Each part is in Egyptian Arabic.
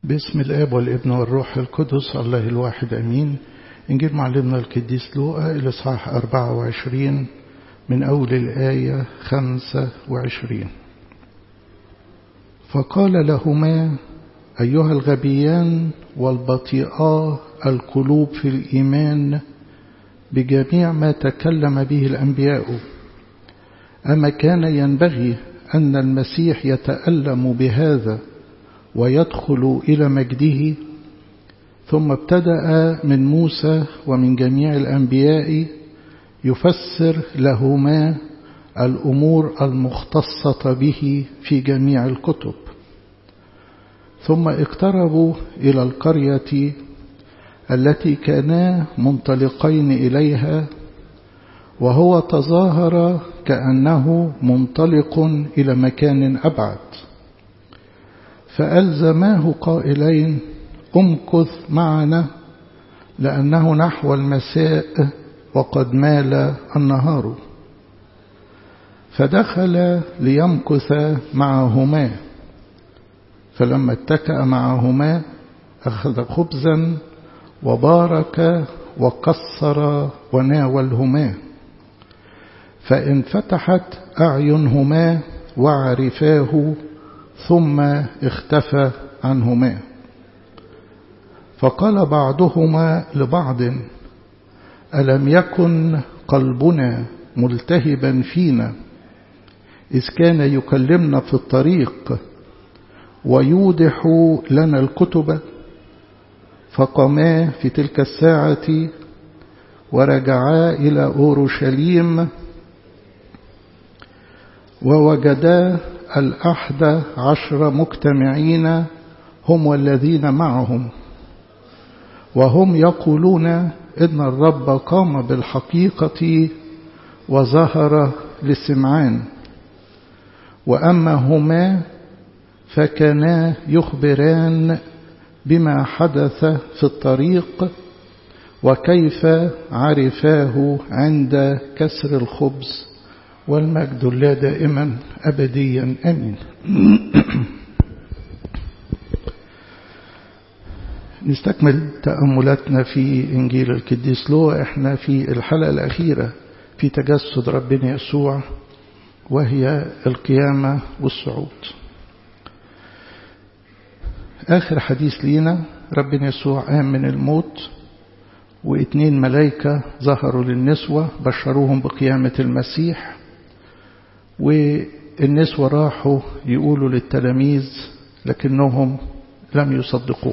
باسم الآب والابن والروح القدس الله الواحد أمين إنجيل معلمنا القديس لوقا الإصحاح 24 من أول الآية 25 فقال لهما أيها الغبيان والبطيئا القلوب في الإيمان بجميع ما تكلم به الأنبياء أما كان ينبغي أن المسيح يتألم بهذا ويدخل إلى مجده ثم ابتدأ من موسى ومن جميع الأنبياء يفسر لهما الأمور المختصة به في جميع الكتب ثم اقتربوا إلى القرية التي كانا منطلقين إليها وهو تظاهر كأنه منطلق إلى مكان أبعد فألزماه قائلين امكث معنا لأنه نحو المساء وقد مال النهار فدخل ليمكث معهما فلما اتكأ معهما أخذ خبزا وبارك وكسر وناولهما فانفتحت أعينهما وعرفاه ثم اختفى عنهما فقال بعضهما لبعض ألم يكن قلبنا ملتهبا فينا إذ كان يكلمنا في الطريق ويوضح لنا الكتب فقاما في تلك الساعة ورجعا إلى أورشليم ووجدا الأحد عشر مجتمعين هم والذين معهم وهم يقولون إن الرب قام بالحقيقة وظهر لسمعان وأما هما فكانا يخبران بما حدث في الطريق وكيف عرفاه عند كسر الخبز والمجد الله دائما أبديا أمين نستكمل تأملاتنا في إنجيل القديس لوقا احنا في الحلقة الأخيرة في تجسد ربنا يسوع وهي القيامة والصعود آخر حديث لينا ربنا يسوع قام من الموت واتنين ملايكة ظهروا للنسوة بشروهم بقيامة المسيح والنسوة راحوا يقولوا للتلاميذ لكنهم لم يصدقوه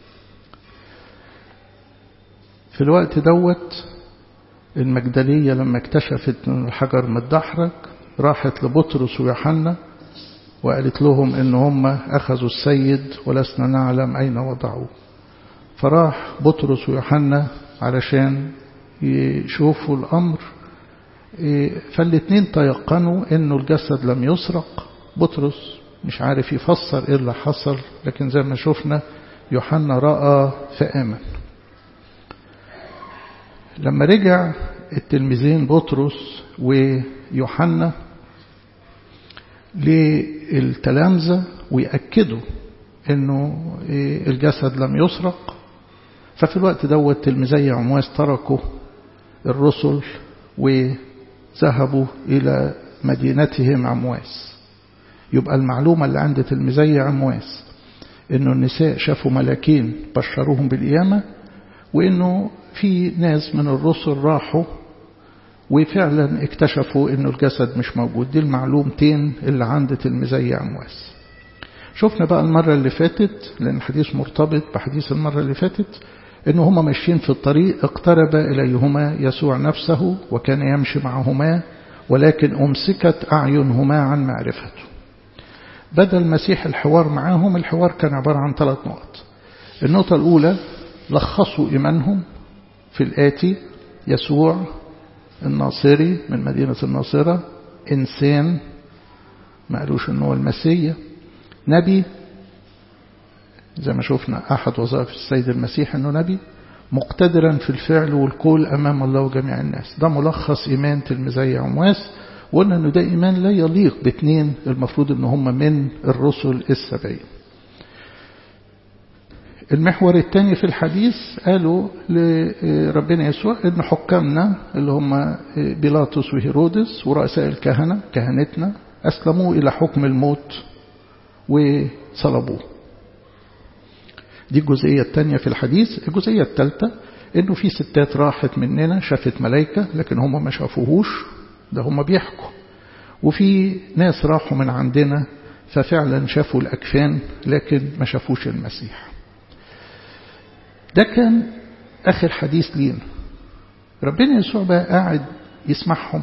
في الوقت دوت المجدلية لما اكتشفت ان الحجر متدحرج راحت لبطرس ويوحنا وقالت لهم ان هم اخذوا السيد ولسنا نعلم اين وضعوه فراح بطرس ويوحنا علشان يشوفوا الامر فالاتنين تيقنوا انه الجسد لم يسرق بطرس مش عارف يفسر ايه اللي حصل لكن زي ما شفنا يوحنا رأى فآمن لما رجع التلميذين بطرس ويوحنا للتلامذة ويأكدوا انه الجسد لم يسرق ففي الوقت دوت تلميذي عمواس تركوا الرسل وذهبوا إلى مدينتهم عمواس يبقى المعلومة اللي عند تلميذي عمواس انه النساء شافوا ملاكين بشروهم بالقيامة وانه في ناس من الرسل راحوا وفعلا اكتشفوا انه الجسد مش موجود دي المعلومتين اللي عند تلميذي عمواس شفنا بقى المرة اللي فاتت لأن الحديث مرتبط بحديث المرة اللي فاتت إن هما ماشيين في الطريق اقترب إليهما يسوع نفسه وكان يمشي معهما ولكن أمسكت أعينهما عن معرفته بدأ المسيح الحوار معاهم الحوار كان عبارة عن ثلاث نقط النقطة الأولى لخصوا إيمانهم في الآتي يسوع الناصري من مدينة الناصرة إنسان ما قالوش إنه هو المسيح نبي زي ما شفنا أحد وظائف السيد المسيح أنه نبي مقتدرا في الفعل والقول أمام الله وجميع الناس ده ملخص إيمان تلميذي عمواس وقلنا أنه ده إيمان لا يليق باثنين المفروض أن هم من الرسل السبعين المحور الثاني في الحديث قالوا لربنا يسوع ان حكامنا اللي هم بيلاطس وهيرودس ورؤساء الكهنة كهنتنا أسلموه إلى حكم الموت وصلبوه دي الجزئية الثانية في الحديث الجزئية الثالثة انه في ستات راحت مننا شافت ملائكة لكن هم ما شافوهوش ده هم بيحكوا وفي ناس راحوا من عندنا ففعلا شافوا الأكفان لكن ما شافوش المسيح ده كان آخر حديث لينا ربنا يسوع بقى قاعد يسمعهم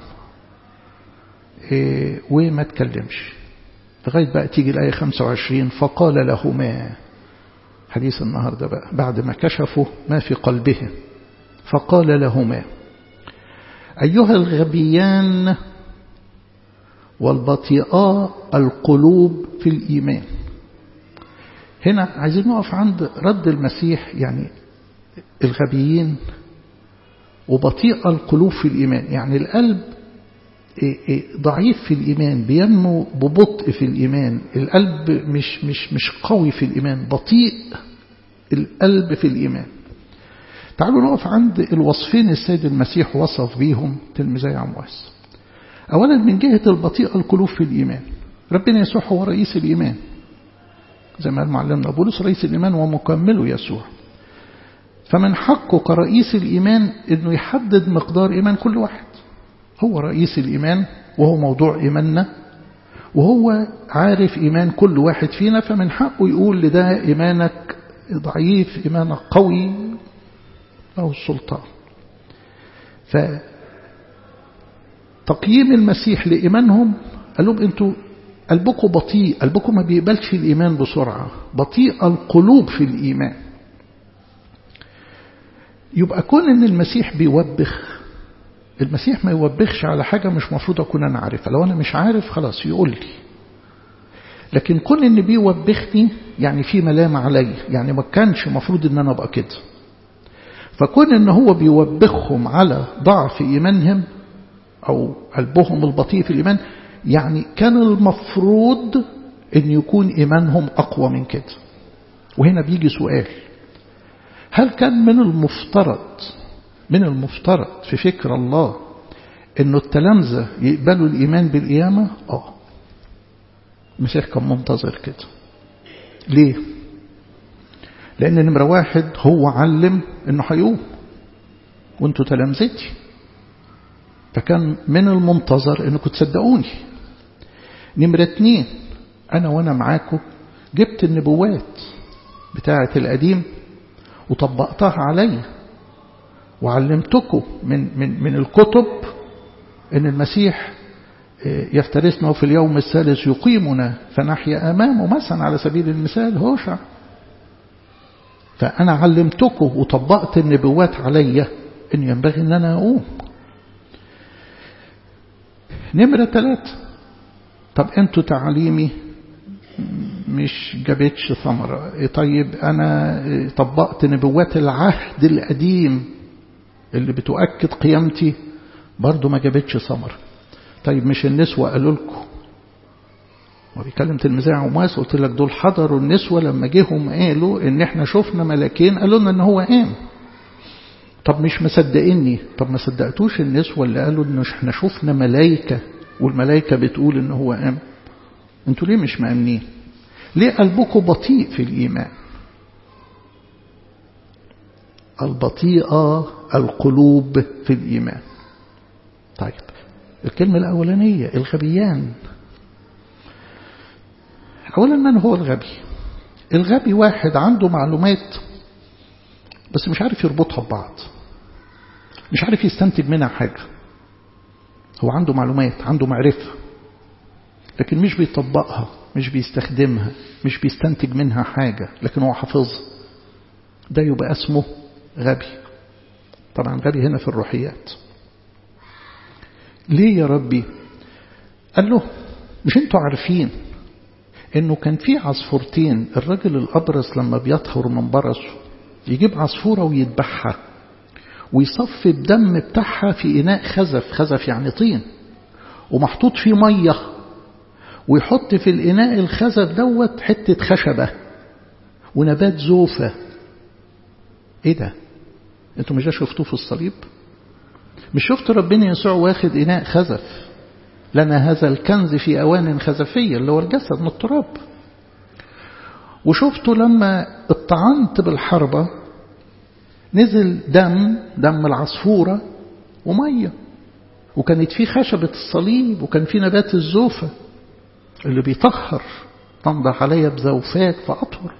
إيه وما تكلمش لغاية بقى تيجي الآية 25 فقال لهما حديث النهاردة بقى بعد ما كشفوا ما في قلبهم فقال لهما أيها الغبيان والبطيئاء القلوب في الإيمان هنا عايزين نقف عند رد المسيح يعني الغبيين وبطيء القلوب في الإيمان يعني القلب ضعيف في الإيمان بينمو ببطء في الإيمان القلب مش, مش, مش قوي في الإيمان بطيء القلب في الإيمان تعالوا نقف عند الوصفين السيد المسيح وصف بيهم تلميذي عمواس أولا من جهة البطيء القلوب في الإيمان ربنا يسوع هو رئيس الإيمان زي ما معلمنا بولس رئيس الإيمان ومكمله يسوع فمن حقه كرئيس الإيمان أنه يحدد مقدار إيمان كل واحد هو رئيس الإيمان وهو موضوع إيماننا وهو عارف إيمان كل واحد فينا فمن حقه يقول لده إيمانك ضعيف إيمانك قوي أو السلطان فتقييم المسيح لإيمانهم قال لهم أنتوا قلبكم بطيء قلبكم ما بيقبلش الإيمان بسرعة بطيء القلوب في الإيمان يبقى كون أن المسيح بيوبخ المسيح ما يوبخش على حاجة مش مفروض أكون أنا عارفها لو أنا مش عارف خلاص يقول لي لكن كون أن بيوبخني يعني في ملام علي يعني ما كانش مفروض أن أنا أبقى كده فكون أن هو بيوبخهم على ضعف إيمانهم أو قلبهم البطيء في الإيمان يعني كان المفروض أن يكون إيمانهم أقوى من كده وهنا بيجي سؤال هل كان من المفترض من المفترض في فكر الله أنه التلامذة يقبلوا الإيمان بالقيامة آه المسيح كان منتظر كده ليه لأن نمرة واحد هو علم أنه هيقوم وانتوا تلامذتي فكان من المنتظر أنكم تصدقوني نمرة اتنين أنا وأنا معاكم جبت النبوات بتاعة القديم وطبقتها عليا وعلمتكم من, من, من الكتب أن المسيح يفترسنا في اليوم الثالث يقيمنا فنحيا أمامه مثلا على سبيل المثال هوشع فأنا علمتكم وطبقت النبوات عليا أن ينبغي أن أنا أقوم نمرة ثلاثة طب أنتوا تعليمي مش جابتش ثمرة طيب أنا طبقت نبوات العهد القديم اللي بتؤكد قيامتي برضو ما جابتش ثمرة طيب مش النسوة قالوا لكم وبيكلم تلميذي عمواس قلت لك دول حضروا النسوة لما جيهم قالوا ان احنا شفنا ملاكين قالوا لنا ان هو قام طب مش مصدقيني طب ما صدقتوش النسوة اللي قالوا ان احنا شفنا ملايكة والملايكة بتقول ان هو قام انتوا ليه مش مأمنين ليه قلبكم بطيء في الإيمان البطيئة القلوب في الإيمان طيب الكلمة الأولانية الغبيان أولا من هو الغبي الغبي واحد عنده معلومات بس مش عارف يربطها ببعض مش عارف يستنتج منها حاجة هو عنده معلومات عنده معرفة لكن مش بيطبقها مش بيستخدمها مش بيستنتج منها حاجة لكن هو حافظها ده يبقى اسمه غبي طبعا غبي هنا في الروحيات ليه يا ربي قال له مش انتوا عارفين انه كان في عصفورتين الرجل الابرص لما بيطهر من برصه يجيب عصفورة ويذبحها ويصفي الدم بتاعها في إناء خزف خزف يعني طين ومحطوط فيه مية ويحط في الإناء الخزف دوت حتة خشبة ونبات زوفة ايه ده انتوا مش ده شفتوه في الصليب مش شفت ربنا يسوع واخد إناء خزف لنا هذا الكنز في أوان خزفية اللي هو الجسد من التراب وشفته لما اطعنت بالحربة نزل دم دم العصفورة ومية وكانت في خشبة الصليب وكان في نبات الزوفة اللي بيطهر تنضح عليا بزوفات فأطهر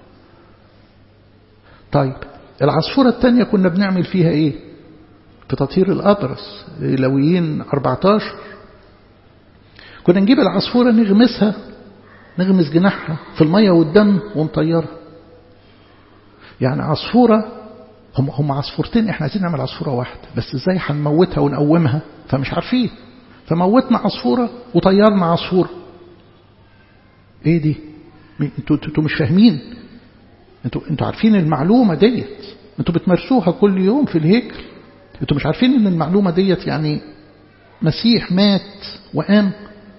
طيب العصفورة الثانية كنا بنعمل فيها ايه في تطهير الأبرص لويين 14 كنا نجيب العصفورة نغمسها نغمس جناحها في المية والدم ونطيرها يعني عصفورة هم هم عصفورتين احنا عايزين نعمل عصفورة واحدة بس ازاي هنموتها ونقومها فمش عارفين فموتنا عصفورة وطيرنا عصفورة ايه دي انتوا انتوا مش فاهمين انتوا انتوا عارفين المعلومة ديت انتوا بتمارسوها كل يوم في الهيكل انتوا مش عارفين ان المعلومة ديت يعني مسيح مات وقام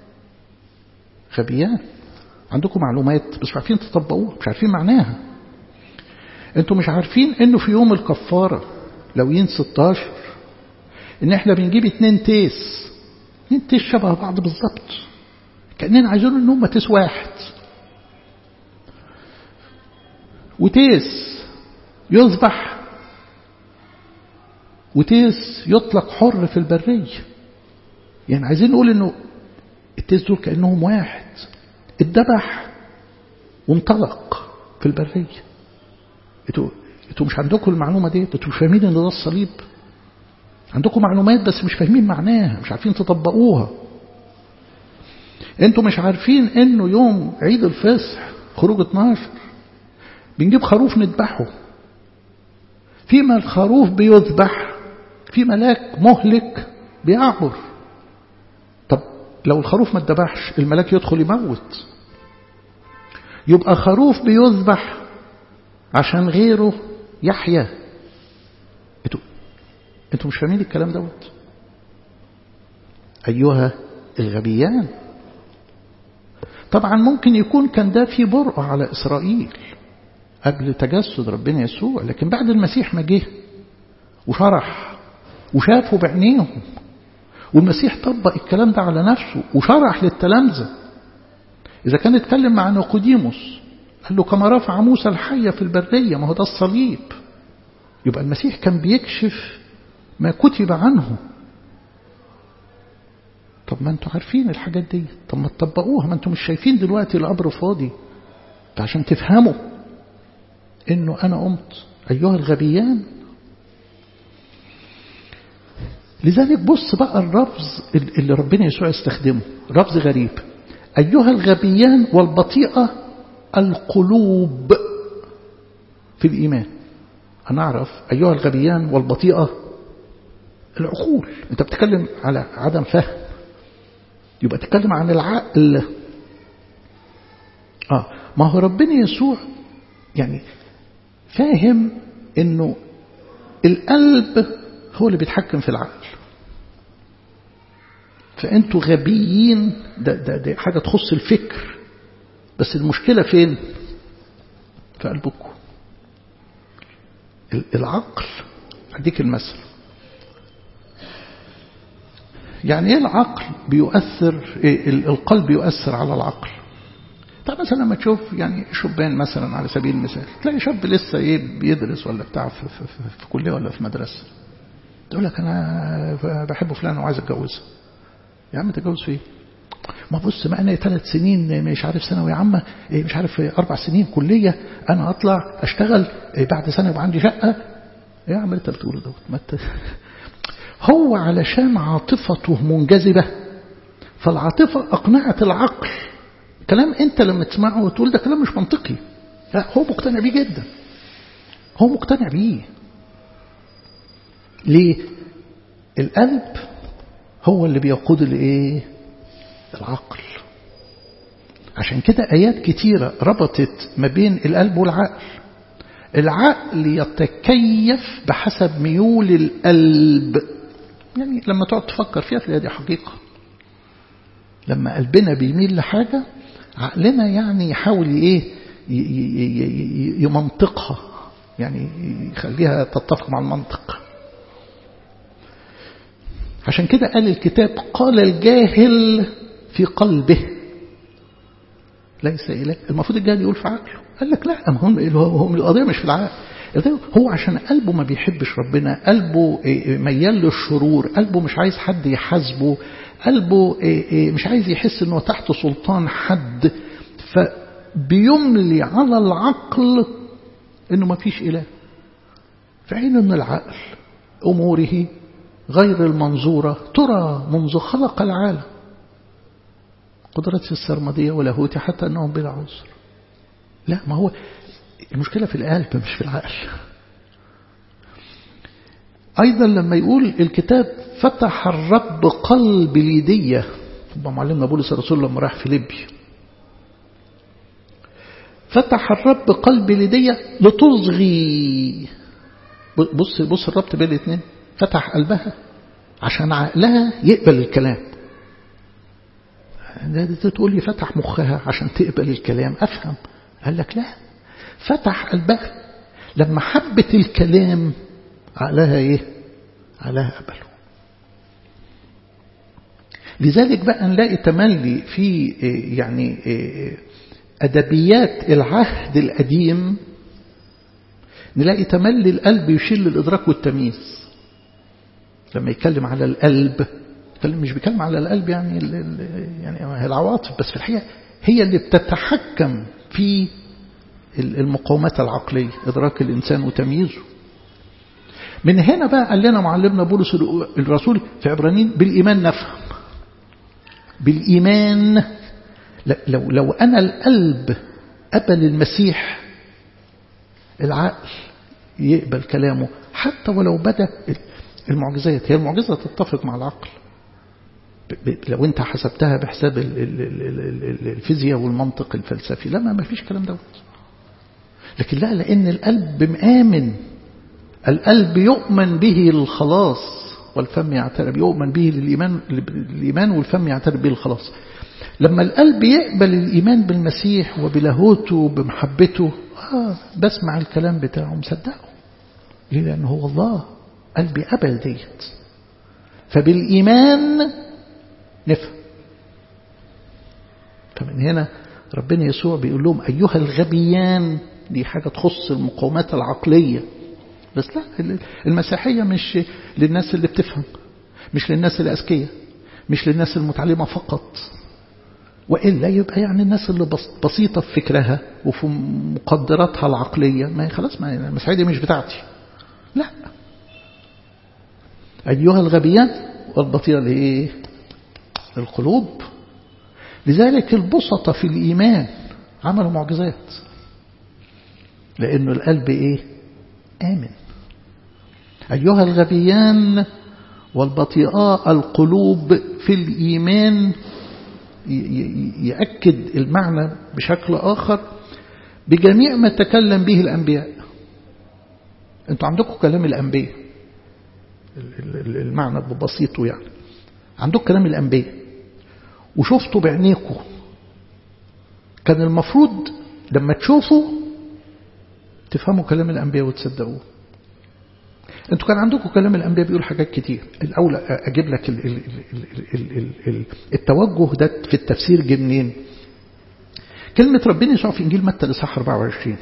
غبيان عندكم معلومات بس مش عارفين تطبقوها مش عارفين معناها انتوا مش عارفين انه في يوم الكفارة لو ين 16 ان احنا بنجيب اتنين تيس اتنين تيس شبه بعض بالظبط كأننا عايزين ان هم تيس واحد وتيس يذبح وتيس يطلق حر في البرية يعني عايزين نقول انه التيس دول كأنهم واحد اتذبح وانطلق في البرية انتوا انتوا مش عندكم المعلومة دي انتوا مش فاهمين ان ده الصليب عندكم معلومات بس مش فاهمين معناها مش عارفين تطبقوها انتوا مش عارفين انه يوم عيد الفصح خروج 12 بنجيب خروف نذبحه فيما الخروف بيذبح في ملاك مهلك بيعبر طب لو الخروف ما اتذبحش الملاك يدخل يموت يبقى خروف بيذبح عشان غيره يحيا انتوا انتوا مش فاهمين الكلام دوت ايها الغبيان طبعا ممكن يكون كان ده في برء على اسرائيل قبل تجسد ربنا يسوع لكن بعد المسيح ما جه وشرح وشافوا بعينيهم والمسيح طبق الكلام ده على نفسه وشرح للتلامذة إذا كان اتكلم مع نيقوديموس قال له كما رفع موسى الحية في البرية ما هو ده الصليب يبقى المسيح كان بيكشف ما كتب عنه طب ما انتوا عارفين الحاجات دي طب ما تطبقوها ما انتوا مش شايفين دلوقتي القبر فاضي عشان تفهموا انه انا قمت ايها الغبيان لذلك بص بقى الرفض اللي ربنا يسوع استخدمه رفض غريب ايها الغبيان والبطيئه القلوب في الايمان انا اعرف ايها الغبيان والبطيئه العقول انت بتتكلم على عدم فهم يبقى تتكلم عن العقل اه ما هو ربنا يسوع يعني فاهم انه القلب هو اللي بيتحكم في العقل فانتوا غبيين ده, ده, ده حاجة تخص الفكر بس المشكلة فين في قلبكم العقل هديك المثل يعني ايه العقل بيؤثر إيه القلب يؤثر على العقل طب مثلا لما تشوف يعني شبان مثلا على سبيل المثال تلاقي شاب لسه ايه بيدرس ولا بتاع في, في, في, في كليه ولا في مدرسه تقول لك انا بحب فلان وعايز اتجوزها يا عم تتجوز فيه ما بص ما انا ثلاث سنين مش عارف ثانوي عامه مش عارف اربع سنين كليه انا اطلع اشتغل بعد سنه يبقى عندي شقه يا عم انت بتقوله دوت ما هو علشان عاطفته منجذبه فالعاطفه اقنعت العقل كلام انت لما تسمعه وتقول ده كلام مش منطقي لا هو مقتنع بيه جدا هو مقتنع بيه ليه القلب هو اللي بيقود الايه العقل عشان كده ايات كتيره ربطت ما بين القلب والعقل العقل يتكيف بحسب ميول القلب يعني لما تقعد تفكر فيها تلاقي دي حقيقه لما قلبنا بيميل لحاجه عقلنا يعني يحاول ايه يمنطقها يعني يخليها تتفق مع المنطق عشان كده قال الكتاب قال الجاهل في قلبه ليس إله المفروض الجاهل يقول في عقله قال لك لا هو هو القضية مش في العقل هو عشان قلبه ما بيحبش ربنا قلبه ميال للشرور قلبه مش عايز حد يحاسبه قلبه مش عايز يحس انه تحت سلطان حد فبيملي على العقل انه ما فيش اله في حين ان العقل اموره غير المنظورة ترى منذ خلق العالم قدرة السرمدية ولاهوتي حتى أنهم بلا عذر لا ما هو المشكلة في القلب مش في العقل أيضا لما يقول الكتاب فتح الرب قلب ليدية معلمنا بولس الرسول لما راح في ليبيا فتح الرب قلب ليدية لتصغي بص بص الربط بين الاثنين فتح قلبها عشان عقلها يقبل الكلام ده تقول لي فتح مخها عشان تقبل الكلام أفهم قال لك لا فتح قلبها لما حبت الكلام عقلها ايه عقلها قبله لذلك بقى نلاقي تملي في يعني أدبيات العهد القديم نلاقي تملي القلب يشيل الإدراك والتمييز لما يتكلم على القلب مش بيتكلم على القلب يعني يعني العواطف بس في الحقيقة هي اللي بتتحكم في المقاومات العقلية إدراك الإنسان وتمييزه من هنا بقى قال لنا معلمنا بولس الرسول في عبرانيين بالإيمان نفهم بالإيمان لو, لو أنا القلب قبل المسيح العقل يقبل كلامه حتى ولو بدأ المعجزات هي المعجزة تتفق مع العقل لو انت حسبتها بحساب الفيزياء والمنطق الفلسفي لا ما فيش كلام دوت لكن لا لأن القلب مآمن القلب يؤمن به للخلاص والفم يعترف يؤمن به للإيمان, للإيمان والفم يعترف به للخلاص لما القلب يقبل الإيمان بالمسيح وبلاهوته وبمحبته آه بسمع الكلام بتاعه مصدقه ليه لأنه هو الله قلبي قبل ديت فبالإيمان نفهم فمن هنا ربنا يسوع بيقول لهم أيها الغبيان دي حاجة تخص المقاومات العقلية بس لا المسيحية مش للناس اللي بتفهم مش للناس الأذكياء مش للناس المتعلمة فقط وإلا يبقى يعني الناس اللي بسيطة في فكرها وفي مقدراتها العقلية ما خلاص ما المسيحية دي مش بتاعتي لا أيها الغبيان والبطيئة لإيه القلوب لذلك البسطة في الإيمان عملوا معجزات لأنه القلب إيه آمن أيها الغبيان والبطيئاء القلوب في الإيمان يأكد المعنى بشكل آخر بجميع ما تكلم به الأنبياء أنتوا عندكم كلام الأنبياء المعنى ببسيطه يعني عندكم كلام الأنبياء وشفتوا بعينيكم كان المفروض لما تشوفوا تفهموا كلام الأنبياء وتصدقوه انتوا كان عندكم كلام الأنبياء بيقول حاجات كتير الأول أجيب لك ال ال ال ال ال التوجه ده في التفسير جه منين كلمة ربنا يسوع في إنجيل متى الإصحاح 24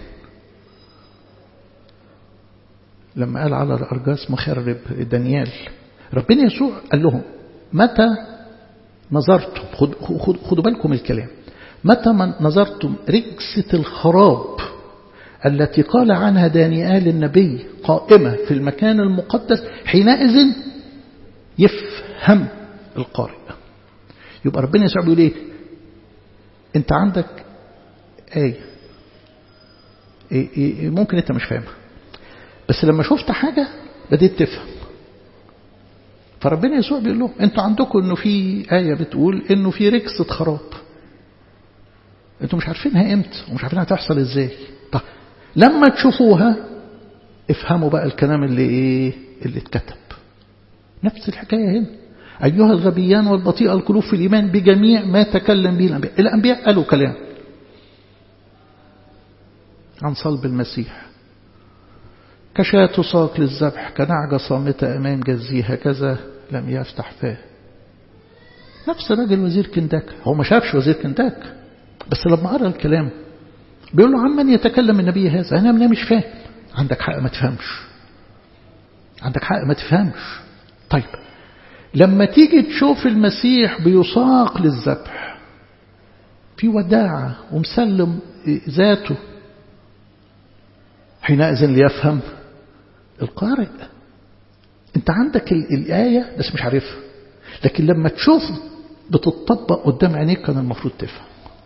لما قال على الأرجاس مخرب دانيال ربنا يسوع قال لهم متى نظرتم خد خد خدوا بالكم الكلام متى من نظرتم رجسة الخراب التي قال عنها دانيال النبي قائمة في المكان المقدس حينئذ يفهم القارئ يبقى ربنا يسوع بيقول ايه انت عندك آية إيه إيه ممكن انت مش فاهمها بس لما شفت حاجة بديت تفهم فربنا يسوع بيقول لهم انتوا عندكم انه في آية بتقول انه في ركسة خراب انتوا مش عارفينها امتى ومش عارفينها هتحصل ازاي طب لما تشوفوها افهموا بقى الكلام اللي ايه اللي اتكتب نفس الحكاية هنا أيها الغبيان والبطيء القلوب في الإيمان بجميع ما تكلم به الأنبياء الأنبياء قالوا كلام عن صلب المسيح كشاة تساق للذبح كنعجة صامتة أمام جزيه هكذا لم يفتح فاه نفس راجل وزير كنتاك هو ما شافش وزير كنتاك بس لما قرأ الكلام بيقول له عمن يتكلم النبي هذا أنا مش فاهم عندك حق ما تفهمش عندك حق ما تفهمش طيب لما تيجي تشوف المسيح بيساق للذبح في وداعة ومسلم ذاته حينئذ ليفهم القارئ انت عندك الآية بس مش عارفها لكن لما تشوف بتطبق قدام عينيك كان المفروض تفهم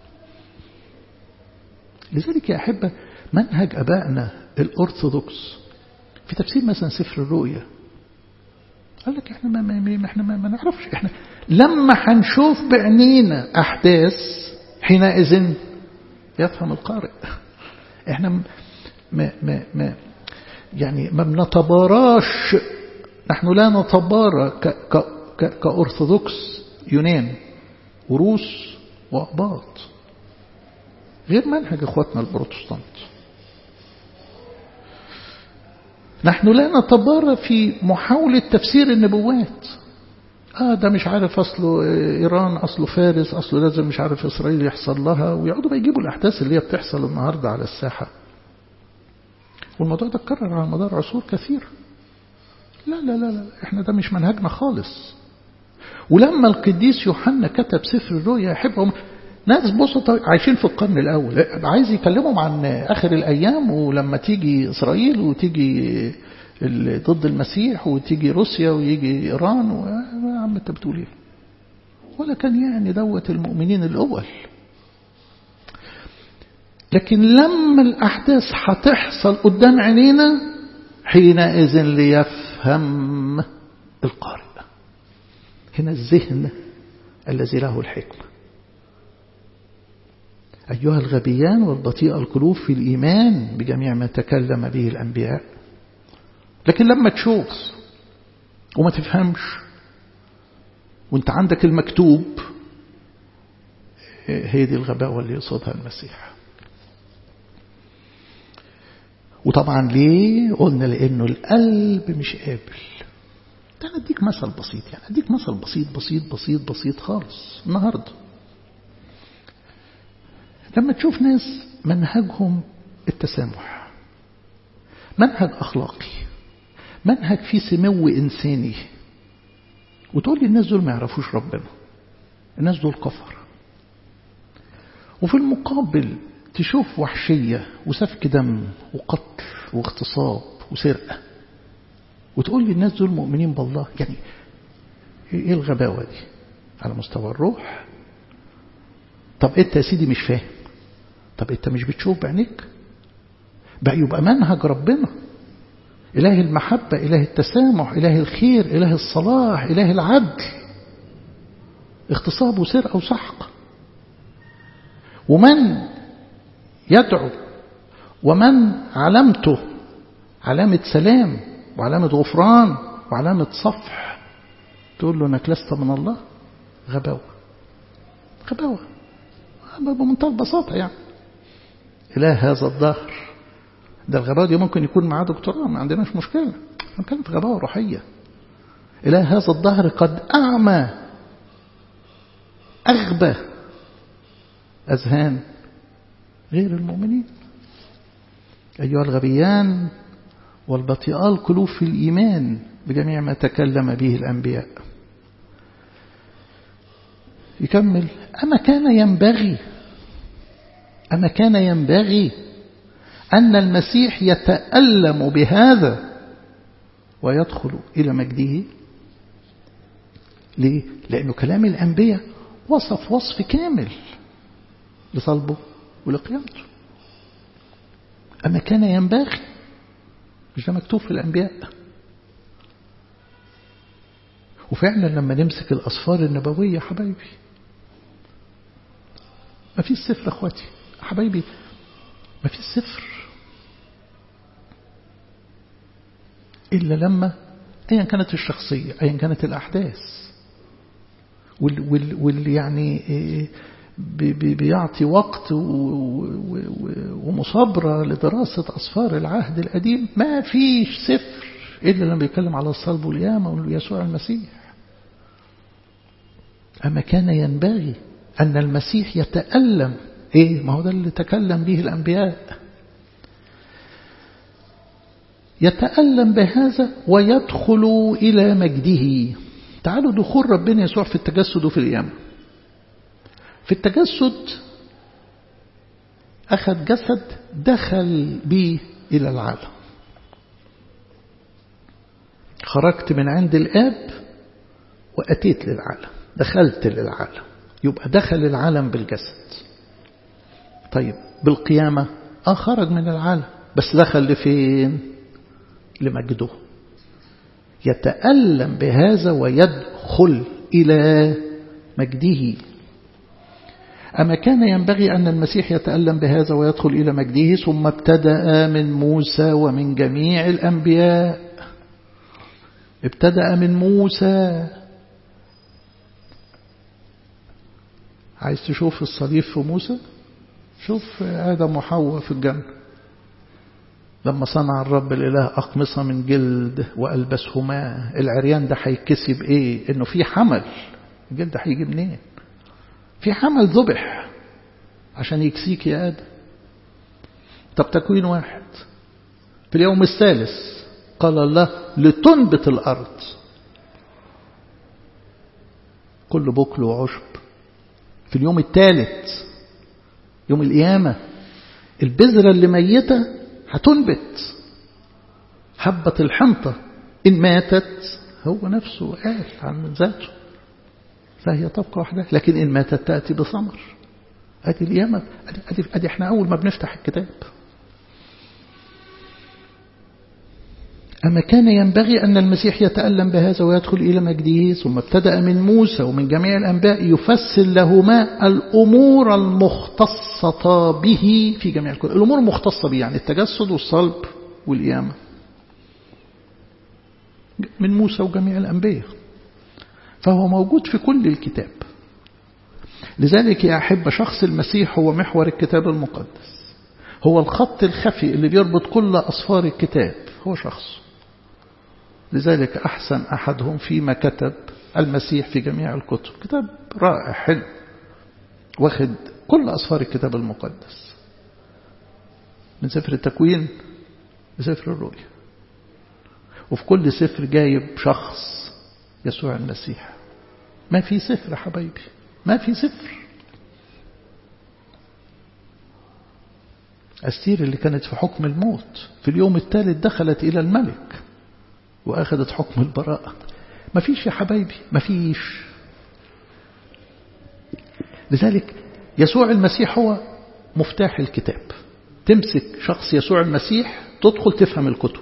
لذلك يا أحبة منهج أبائنا الأرثوذكس في تفسير مثلا سفر الرؤيا قال لك احنا ما, ما, احنا ما, ما نعرفش احنا لما هنشوف بعينينا أحداث حينئذ يفهم القارئ احنا ما ما ما يعني ما بنتباراش نحن لا نتبارى ك ك ك كأرثوذكس يونان وروس وأقباط غير منهج اخواتنا البروتستانت نحن لا نتبارى في محاولة تفسير النبوات آه ده مش عارف أصله إيران أصله فارس أصله لازم مش عارف إسرائيل يحصل لها ويقعدوا بيجيبوا الأحداث اللي هي بتحصل النهاردة على الساحة والموضوع ده اتكرر على مدار عصور كثيرة لا لا لا لا احنا ده مش منهجنا خالص ولما القديس يوحنا كتب سفر الرؤيا يحبهم ناس بسطة عايشين في القرن الأول عايز يكلمهم عن آخر الأيام ولما تيجي إسرائيل وتيجي ضد المسيح وتيجي روسيا ويجي إيران يا عم أنت بتقول إيه ولا كان يعني دوت المؤمنين الأول لكن لما الأحداث هتحصل قدام عينينا حينئذ ليفهم القارئ هنا الذهن الذي له الحكمة أيها الغبيان والبطيء القلوب في الإيمان بجميع ما تكلم به الأنبياء لكن لما تشوف وما تفهمش وانت عندك المكتوب هي دي الغباوة اللي يقصدها المسيح وطبعا ليه قلنا لأنه القلب مش قابل ده أديك مثل بسيط يعني أديك مثل بسيط بسيط بسيط بسيط خالص النهاردة لما تشوف ناس منهجهم التسامح منهج أخلاقي منهج فيه سمو إنساني وتقول لي الناس دول ما يعرفوش ربنا الناس دول كفر وفي المقابل تشوف وحشية وسفك دم وقتل واغتصاب وسرقة وتقول لي الناس دول مؤمنين بالله يعني ايه الغباوة دي على مستوى الروح طب انت يا سيدي مش فاهم طب انت مش بتشوف بعينيك بقى يبقى منهج ربنا إله المحبة إله التسامح إله الخير إله الصلاح إله العدل اغتصاب وسرقة وسحق ومن يدعو ومن علامته علامة سلام وعلامة غفران وعلامة صفح تقول له انك لست من الله غباوة غباوة بمنتهى البساطة يعني إله هذا الظهر ده الغباوة دي ممكن يكون معاه دكتوراه ما عندناش مشكلة كانت غباوة روحية إله هذا الظهر قد أعمى أغبى أذهان غير المؤمنين أيها الغبيان والبطيئة القلوب في الإيمان بجميع ما تكلم به الأنبياء يكمل أما كان ينبغي أما كان ينبغي أن المسيح يتألم بهذا ويدخل إلى مجده ليه؟ لأنه كلام الأنبياء وصف وصف كامل لصلبه ولقيامته أما كان ينبغي مش ده مكتوب في الأنبياء وفعلا لما نمسك الأصفار النبوية حبايبي ما فيش سفر أخواتي حبايبي ما فيش سفر إلا لما أيا كانت الشخصية أيا كانت الأحداث واللي وال يعني بي بيعطي وقت المصابرة لدراسة أصفار العهد القديم ما فيش سفر إلا لما بيتكلم على الصلب والقيامة ويسوع المسيح أما كان ينبغي أن المسيح يتألم إيه ما هو ده اللي تكلم به الأنبياء يتألم بهذا ويدخل إلى مجده تعالوا دخول ربنا يسوع في التجسد وفي القيامة في التجسد أخذ جسد دخل به إلى العالم خرجت من عند الآب وأتيت للعالم دخلت للعالم يبقى دخل العالم بالجسد طيب بالقيامة آه خرج من العالم بس دخل لفين لمجده يتألم بهذا ويدخل إلى مجده أما كان ينبغي أن المسيح يتألم بهذا ويدخل إلى مجده ثم ابتدأ من موسى ومن جميع الأنبياء ابتدأ من موسى عايز تشوف الصليب في موسى شوف آدم وحواء في الجنة لما صنع الرب الإله أقمصة من جلد وألبسهما العريان ده هيكسب إيه إنه في حمل الجلد هيجي منين في حمل ذبح عشان يكسيك يا آدم طب تكوين واحد في اليوم الثالث قال الله لتنبت الأرض كل بكل وعشب في اليوم الثالث يوم القيامة البذرة اللي ميتة هتنبت حبة الحنطة إن ماتت هو نفسه قال عن ذاته فهي تبقى وحدها لكن إن ماتت تأتي بثمر أدي القيامة أدي, أدي, أدي إحنا أول ما بنفتح الكتاب أما كان ينبغي أن المسيح يتألم بهذا ويدخل إلى مجده ثم ابتدأ من موسى ومن جميع الأنباء يفسر لهما الأمور المختصة به في جميع الكتب الأمور المختصة به يعني التجسد والصلب والقيامة من موسى وجميع الأنبياء فهو موجود في كل الكتاب لذلك يا أحب شخص المسيح هو محور الكتاب المقدس هو الخط الخفي اللي بيربط كل أصفار الكتاب هو شخص لذلك أحسن أحدهم فيما كتب المسيح في جميع الكتب كتاب رائع حلو واخد كل أصفار الكتاب المقدس من سفر التكوين لسفر الرؤيا وفي كل سفر جايب شخص يسوع المسيح ما في سفر حبايبي ما في سفر أستير اللي كانت في حكم الموت في اليوم الثالث دخلت إلى الملك وأخذت حكم البراءة ما فيش يا حبايبي ما فيش لذلك يسوع المسيح هو مفتاح الكتاب تمسك شخص يسوع المسيح تدخل تفهم الكتب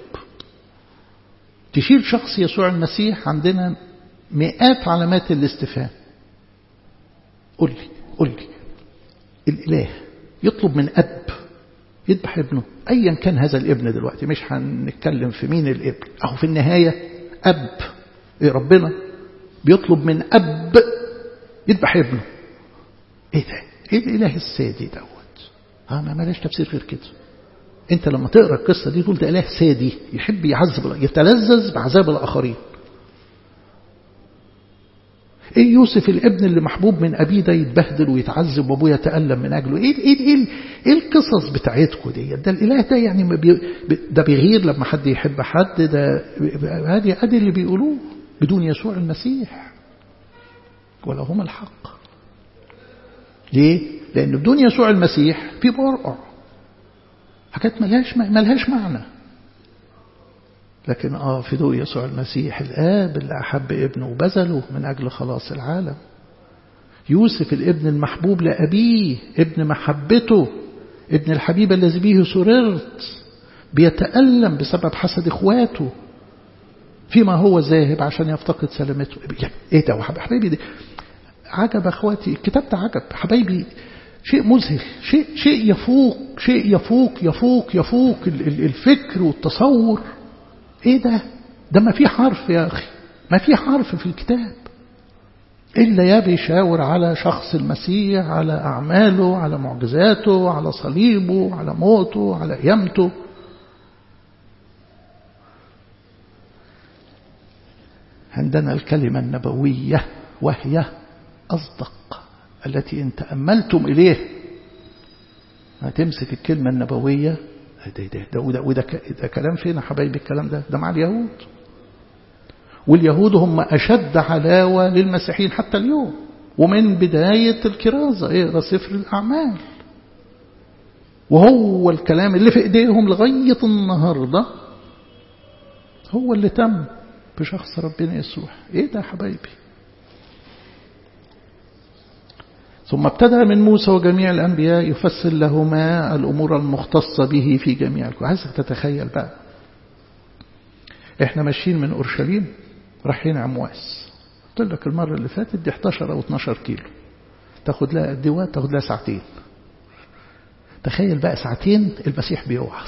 تشيل شخص يسوع المسيح عندنا مئات علامات الاستفهام قل لي قل لي الإله يطلب من أب يذبح ابنه أيا كان هذا الابن دلوقتي مش هنتكلم في مين الابن أو في النهاية أب إيه ربنا بيطلب من أب يذبح ابنه إيه ده إيه الإله السادي دوت ها ما ملاش تفسير غير كده انت لما تقرا القصه دي تقول ده اله سادي يحب يعذب يتلذذ بعذاب الاخرين ايه يوسف الابن اللي محبوب من ابيه ده يتبهدل ويتعذب وابوه يتالم من اجله ايه ايه ايه, إيه القصص بتاعتكم دي ده الاله ده يعني بي ده بيغير لما حد يحب حد ده هذه ادي اللي بيقولوه بدون يسوع المسيح ولا هم الحق ليه لان بدون يسوع المسيح في برقع حاجات ملهاش ملهاش معنى لكن اه في ضوء يسوع المسيح الآب اللي أحب ابنه وبذله من أجل خلاص العالم يوسف الابن المحبوب لأبيه ابن محبته ابن الحبيب الذي به سررت بيتألم بسبب حسد إخواته فيما هو ذاهب عشان يفتقد سلامته ايه ده حبايبي دي عجب اخواتي الكتاب ده عجب حبايبي شيء مذهل شيء شيء يفوق شيء يفوق يفوق يفوق الفكر والتصور ايه ده ده ما في حرف يا اخي ما في حرف في الكتاب إلا يا بيشاور على شخص المسيح على أعماله على معجزاته على صليبه على موته على قيامته عندنا الكلمة النبوية وهي أصدق التي إن تأملتم إليه هتمسك الكلمة النبوية ده, ده, ده, وده, وده ده كلام فين يا حبايبي الكلام ده ده مع اليهود واليهود هم أشد علاوة للمسيحيين حتى اليوم ومن بداية الكرازة اقرا سفر الأعمال وهو الكلام اللي في ايديهم لغاية النهاردة هو اللي تم بشخص ربنا يسوع ايه ده يا حبايبي ثم ابتدى من موسى وجميع الأنبياء يفسر لهما الأمور المختصة به في جميع الكون عايزك تتخيل بقى احنا ماشيين من أورشليم رايحين عمواس قلت لك المرة اللي فاتت دي 11 أو 12 كيلو تاخد لها قد ايه تاخد لها ساعتين تخيل بقى ساعتين المسيح بيوعظ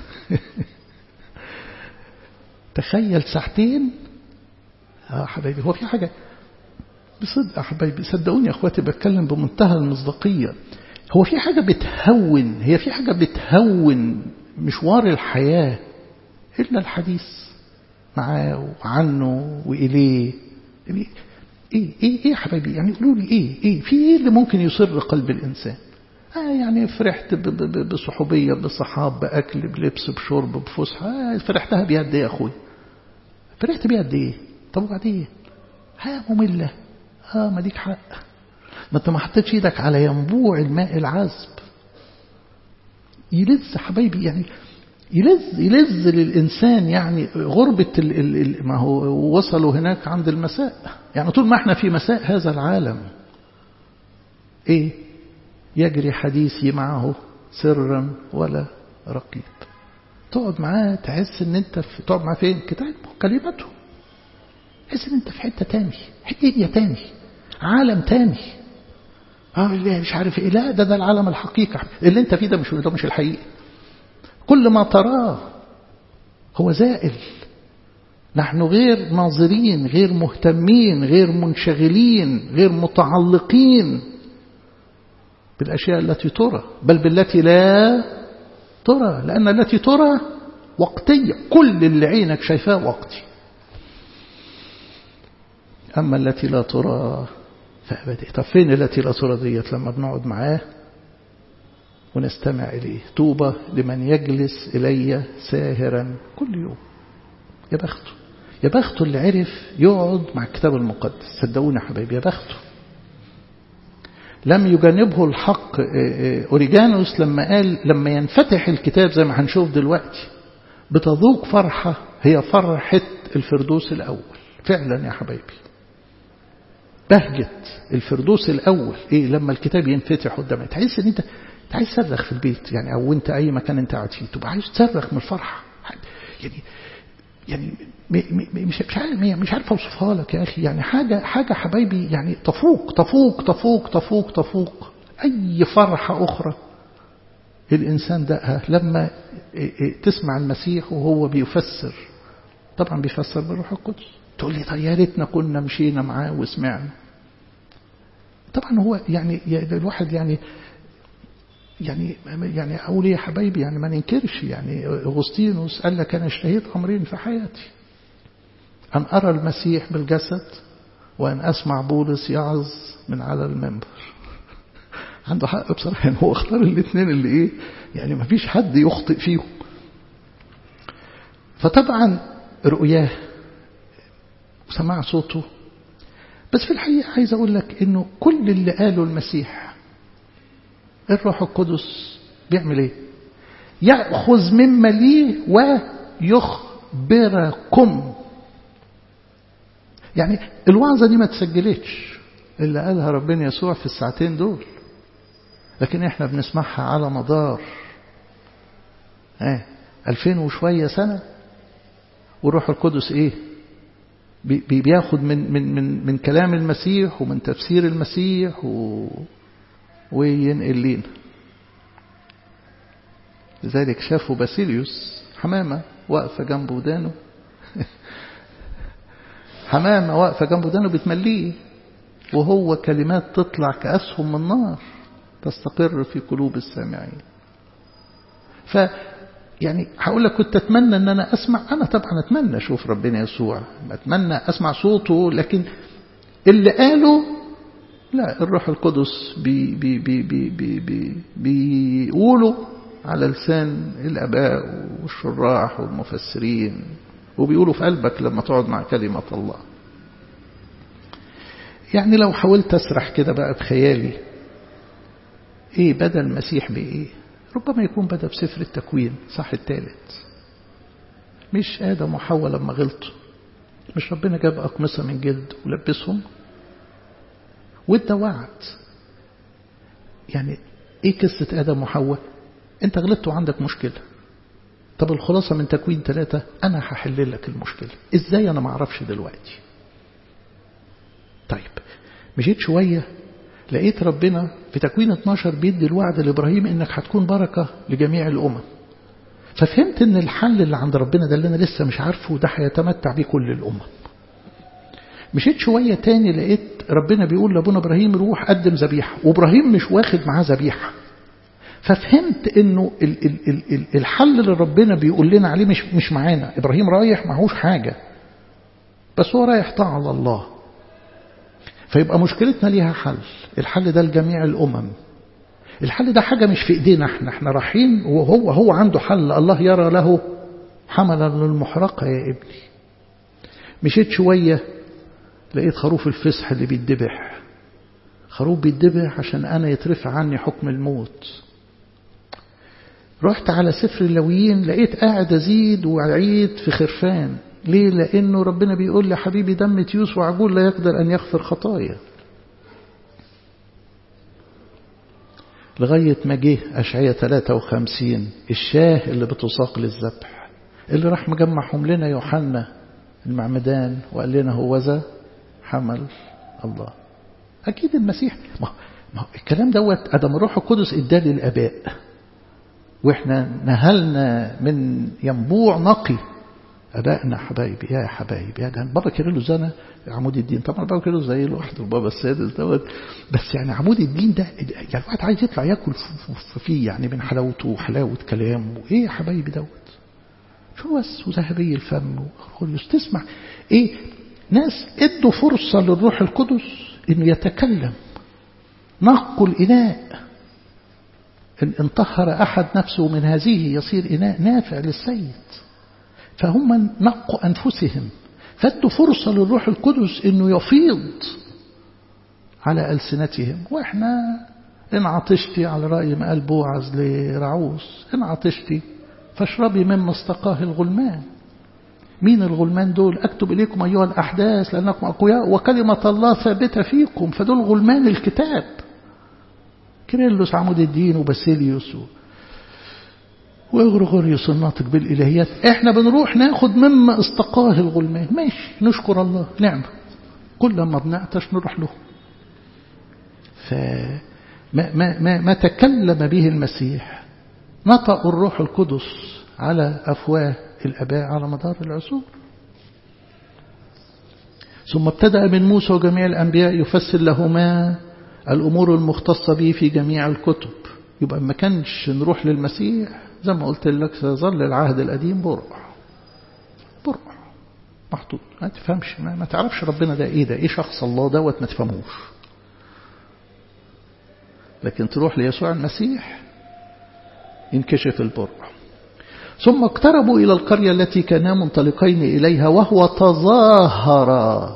تخيل ساعتين اه حبايبي هو في حاجة بصدق يا حبايبي صدقوني يا اخواتي بتكلم بمنتهى المصداقية هو في حاجة بتهون هي في حاجة بتهون مشوار الحياة إلا الحديث معاه وعنه وإليه ايه ايه ايه يا حبايبي يعني قولوا لي ايه ايه في ايه اللي ممكن يسر قلب الانسان آه يعني فرحت بصحوبية بصحاب بأكل بلبس بشرب بفسحة آه فرحتها بيها قد ايه يا اخوي فرحت بيها قد ايه طب وبعدين ها مملة اه ما ديك حق ما انت ما حطيتش ايدك على ينبوع الماء العذب يلز حبايبي يعني يلز يلز للإنسان يعني غربة ال ال ما هو وصلوا هناك عند المساء يعني طول ما احنا في مساء هذا العالم ايه يجري حديثي معه سرا ولا رقيب تقعد معاه تحس ان انت في تقعد معاه فين كتاب كلمته تحس ان انت في حته تاني حته دنيا تاني عالم تاني اه مش عارف ايه لا ده ده العالم الحقيقي اللي انت فيه ده مش ده مش الحقيقي كل ما تراه هو زائل نحن غير ناظرين غير مهتمين غير منشغلين غير متعلقين بالأشياء التي ترى بل بالتي لا ترى لأن التي ترى وقتية كل اللي عينك شايفاه وقتي أما التي لا ترى فأبدي طب فين التي لا ترى ديت لما بنقعد معاه ونستمع إليه طوبى لمن يجلس إلي ساهرا كل يوم يا بخته يا بخته اللي عرف يقعد مع الكتاب المقدس صدقوني يا حبايبي يا بخته لم يجانبه الحق أوريجانوس لما قال لما ينفتح الكتاب زي ما هنشوف دلوقتي بتذوق فرحة هي فرحة الفردوس الأول فعلا يا حبايبي بهجة الفردوس الأول إيه لما الكتاب ينفتح قدامك تحس إن أنت انت عايز تصرخ في البيت يعني او انت اي مكان انت قاعد فيه تبقى عايز تصرخ من الفرحه يعني يعني مش مش عارف مش عارف اوصفها لك يا اخي يعني حاجه حاجه حبايبي يعني تفوق تفوق تفوق تفوق تفوق اي فرحه اخرى الانسان دقها لما تسمع المسيح وهو بيفسر طبعا بيفسر بالروح القدس تقول لي طيب يا ريتنا كنا مشينا معاه وسمعنا طبعا هو يعني الواحد يعني يعني يعني أقول يا حبايبي يعني ما ننكرش يعني أغسطينوس قال لك أنا اشتهيت أمرين في حياتي أن أرى المسيح بالجسد وأن أسمع بولس يعظ من على المنبر عنده حق بصراحة يعني هو اختار الاثنين اللي إيه يعني ما فيش حد يخطئ فيهم فطبعا رؤياه وسماع صوته بس في الحقيقة عايز أقول لك إنه كل اللي قاله المسيح الروح القدس بيعمل ايه يأخذ مما ليه ويخبركم يعني الوعظة دي ما تسجلتش اللي قالها ربنا يسوع في الساعتين دول لكن احنا بنسمعها على مدار اه ألفين وشوية سنة والروح القدس ايه بي بياخد من, من, من, من كلام المسيح ومن تفسير المسيح و وينقل لينا لذلك شافوا باسيليوس حمامة واقفة جنب ودانه حمامة واقفة جنب ودانه بتمليه وهو كلمات تطلع كأسهم من نار تستقر في قلوب السامعين ف يعني هقول لك كنت أتمنى أن أنا أسمع أنا طبعا أتمنى أشوف ربنا يسوع أتمنى أسمع صوته لكن اللي قاله لا الروح القدس بي بي بي بي بي بي بيقولوا على لسان الآباء والشراح والمفسرين وبيقولوا في قلبك لما تقعد مع كلمة الله يعني لو حاولت أسرح كده بقى بخيالي إيه بدل المسيح بإيه ربما يكون بدأ بسفر التكوين صح الثالث مش آدم وحواء لما غلطوا مش ربنا جاب أقمصة من جلد ولبسهم وادى وعد يعني ايه قصة آدم وحواء انت غلطت وعندك مشكلة طب الخلاصة من تكوين ثلاثة أنا هحل لك المشكلة إزاي أنا ما اعرفش دلوقتي طيب مشيت شوية لقيت ربنا في تكوين 12 بيدي الوعد لإبراهيم إنك هتكون بركة لجميع الأمم ففهمت إن الحل اللي عند ربنا ده اللي أنا لسه مش عارفه ده هيتمتع بيه كل الأمم مشيت شوية تاني لقيت ربنا بيقول لابونا إبراهيم روح قدم ذبيحة وإبراهيم مش واخد معاه ذبيحة ففهمت انه ال ال ال ال الحل اللي ربنا بيقول لنا عليه مش مش معانا ابراهيم رايح معهوش حاجة بس هو رايح طاعة على الله فيبقى مشكلتنا ليها حل الحل ده لجميع الامم الحل ده حاجة مش في ايدينا احنا احنا رايحين وهو هو عنده حل الله يرى له حملا للمحرقة يا ابني مشيت شوية لقيت خروف الفسح اللي بيتذبح خروف بيتذبح عشان أنا يترفع عني حكم الموت رحت على سفر اللويين لقيت قاعد أزيد وعيد في خرفان ليه لأنه ربنا بيقول لي حبيبي دم تيوس وعجول لا يقدر أن يغفر خطايا لغاية ما جه أشعية 53 الشاه اللي بتساق للذبح اللي راح مجمعهم لنا يوحنا المعمدان وقال لنا هو ذا حمل الله أكيد المسيح ما ما الكلام دوت أدم الروح القدس إداه للآباء وإحنا نهلنا من ينبوع نقي أبائنا حبايبي يا حبايبي يا ده بابا كيرلس ده عمود الدين طبعا بابا كيرلس زي لوحده بابا السادس دوت بس يعني عمود الدين ده يعني الواحد عايز يطلع ياكل فيه يعني من حلاوته وحلاوة كلامه إيه يا حبايبي دوت شو بس وذهبي الفم وخلص تسمع إيه ناس ادوا فرصة للروح القدس انه يتكلم نقوا الإناء إن انطهر أحد نفسه من هذه يصير إناء نافع للسيد فهم نقوا أنفسهم فادوا فرصة للروح القدس أنه يفيض على ألسنتهم وإحنا إن عطشتي على رأي ما قال بوعز لرعوس إن عطشتي فاشربي مما استقاه الغلمان مين الغلمان دول أكتب إليكم أيها الأحداث لأنكم أقوياء وكلمة الله ثابتة فيكم فدول غلمان الكتاب كيرلس عمود الدين وباسيليوس وغرغوريوس الناطق بالإلهيات احنا بنروح ناخد مما استقاه الغلمان ماشي نشكر الله نعمة كل ما بنعطش نروح له فما ما ما ما تكلم به المسيح نطق الروح القدس على أفواه الأباء على مدار العصور ثم ابتدأ من موسى وجميع الأنبياء يفسر لهما الأمور المختصة به في جميع الكتب يبقى ما كانش نروح للمسيح زي ما قلت لك سيظل العهد القديم برع برع محطوط ما تفهمش ما, ما تعرفش ربنا ده ايه ده ايه شخص الله دوت ما تفهموش لكن تروح ليسوع المسيح ينكشف البرع ثم اقتربوا إلى القرية التي كانا منطلقين إليها وهو تظاهر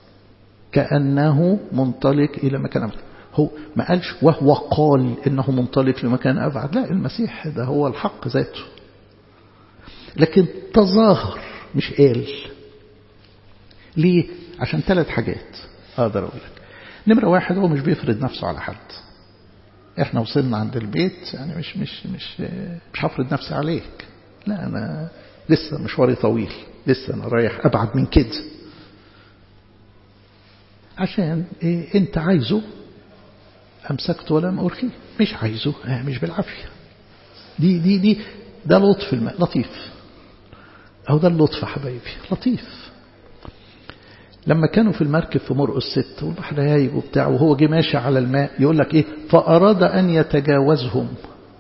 كأنه منطلق إلى مكان أبعد هو ما قالش وهو قال إنه منطلق لمكان أبعد لا المسيح ده هو الحق ذاته لكن تظاهر مش قال ليه عشان ثلاث حاجات أقدر أقول لك نمرة واحد هو مش بيفرض نفسه على حد احنا وصلنا عند البيت يعني مش مش مش مش هفرض نفسي عليك لا أنا لسه مشواري طويل لسه أنا رايح أبعد من كده عشان إيه أنت عايزه أمسكت ولم أرخيه مش عايزه آه مش بالعافية دي دي دي ده لطف الماء لطيف أو ده اللطف حبايبي لطيف لما كانوا في المركب في مرقس ست والبحر هايج وبتاع وهو جه ماشي على الماء يقول لك ايه فأراد أن يتجاوزهم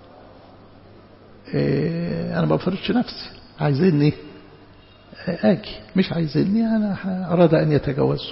إيه أنا ما بفرضش نفسي عايزيني آجي مش عايزيني أنا أراد أن يتجاوزهم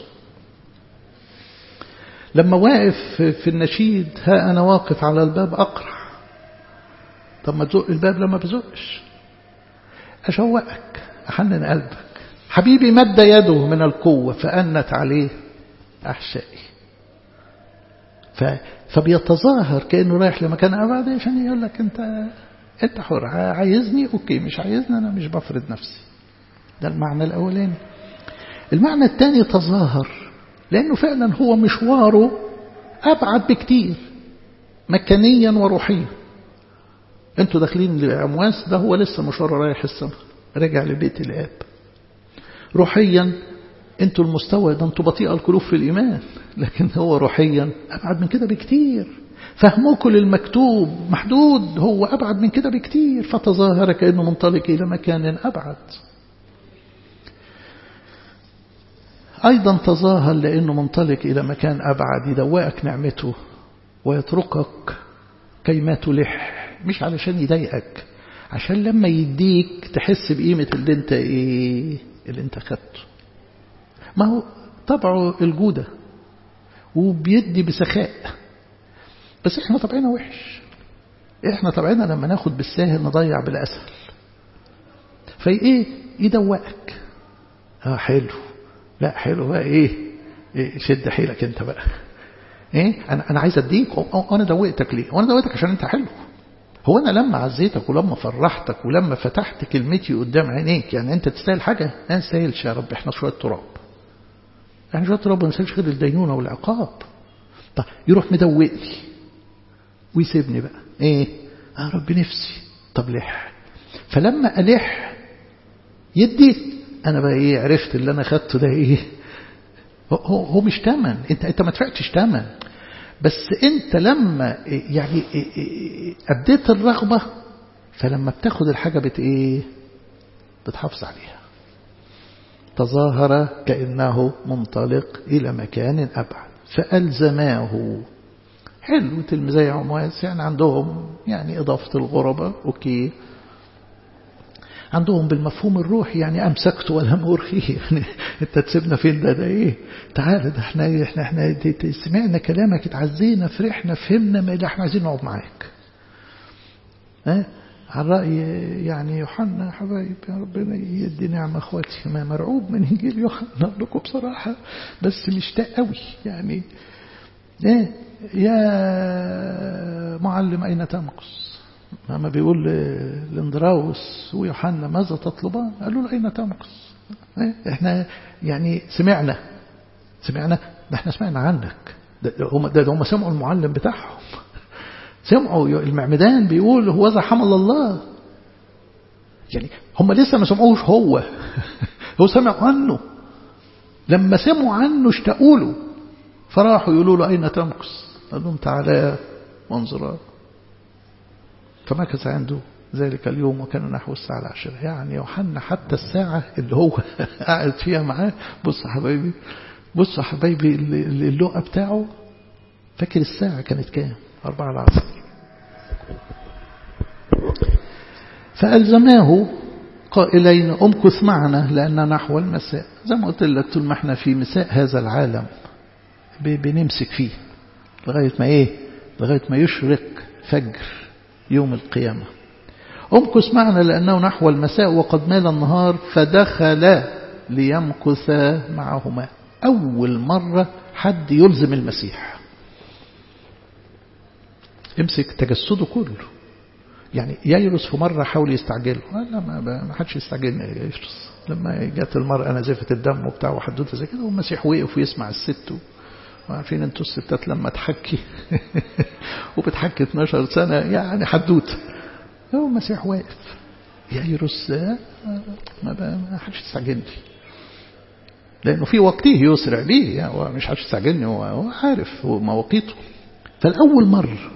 لما واقف في النشيد ها أنا واقف على الباب أقرع طب ما تزق الباب لما بزقش أشوقك أحنن قلبك حبيبي مد يده من القوة فأنت عليه أحشائي ف... فبيتظاهر كأنه رايح لمكان أبعد عشان يقول لك أنت أنت حر عايزني أوكي مش عايزني أنا مش بفرض نفسي ده المعنى الأولاني المعنى الثاني تظاهر لأنه فعلا هو مشواره أبعد بكتير مكانيا وروحيا انتوا داخلين لأمواس ده هو لسه مشواره رايح السماء رجع لبيت الآب روحيا انتوا المستوى ده انتوا بطيء القلوب في الإيمان لكن هو روحيا أبعد من كده بكتير فهمكم للمكتوب محدود هو أبعد من كده بكتير فتظاهر كأنه منطلق إلى مكان أبعد أيضا تظاهر لأنه منطلق إلى مكان أبعد يدوقك نعمته ويتركك كيما تلح مش علشان يضايقك عشان لما يديك تحس بقيمة اللي انت ايه اللي انت خدته ما هو طبعه الجودة وبيدي بسخاء بس احنا طبعنا وحش احنا طبعنا لما ناخد بالساهل نضيع بالاسهل فايه يدوقك اه حلو لا حلو بقى ايه, إيه شد حيلك انت بقى ايه انا انا عايز اديك وانا دوقتك ليه وانا دوقتك عشان انت حلو هو أنا لما عزيتك ولما فرحتك ولما فتحت كلمتي قدام عينيك يعني أنت تستاهل حاجة أنا نستاهلش يا رب إحنا شوية تراب إحنا شوية تراب ما نستاهلش غير الدينونة والعقاب طب يروح مدوقني ويسيبني بقى إيه يا رب نفسي طب لح فلما ألح يدي أنا بقى إيه عرفت اللي أنا خدته ده إيه هو, هو مش تمن أنت أنت ما دفعتش تمن بس انت لما يعني ابديت الرغبة فلما بتاخد الحاجة بت ايه بتحافظ عليها تظاهر كأنه منطلق إلى مكان أبعد فألزماه حلو تلميذي عمواس يعني عندهم يعني إضافة الغربة أوكي عندهم بالمفهوم الروحي يعني أمسكت ولم أرخيه يعني أنت تسيبنا فين ده ده إيه تعال ده احنا احنا احنا سمعنا كلامك اتعزينا فرحنا فهمنا ما اللي احنا عايزين نقعد معاك ها على رأي يعني يوحنا حبايب يا ربنا يدي نعمة اخواتي ما مرعوب من انجيل يوحنا لكم بصراحة بس مشتاق قوي يعني ايه يا معلم أين تمكث لما بيقول لاندراوس ويوحنا ماذا تطلبان قالوا له أين تمكث احنا يعني سمعنا سمعنا ده احنا سمعنا عنك ده هم, ده هم سمعوا المعلم بتاعهم سمعوا المعمدان بيقول هو ذا حمل الله يعني هم لسه ما سمعوش هو هو سمع عنه لما سمعوا عنه اشتاقوا له فراحوا يقولوا له أين تمكث قال لهم تعالى وانظرا فمكث عنده ذلك اليوم وكان نحو الساعة العاشرة يعني يوحنا حتى الساعة اللي هو قاعد فيها معاه بص يا حبايبي بص يا حبايبي اللقى بتاعه فاكر الساعة كانت كام أربعة العصر فألزماه قائلين أمكث معنا لأن نحو المساء زي ما قلت لك طول ما احنا في مساء هذا العالم بنمسك فيه لغاية ما ايه لغاية ما يشرق فجر يوم القيامة أمكث معنا لأنه نحو المساء وقد مال النهار فدخل ليمكث معهما أول مرة حد يلزم المسيح امسك تجسده كله يعني ييرس في مرة حاول يستعجله لا ما حدش يستعجلني يا ييرس لما جت المرأة نزفت الدم وبتاع وحدوته زي كده والمسيح وقف ويسمع الست وعارفين انتوا الستات لما تحكي وبتحكي 12 سنة يعني حدوته هو المسيح واقف ييرس ما ما حدش يستعجلني لأنه في وقته يسرع ليه يعني هو مش حدش يستعجلني هو عارف هو مواقيته فالأول مرة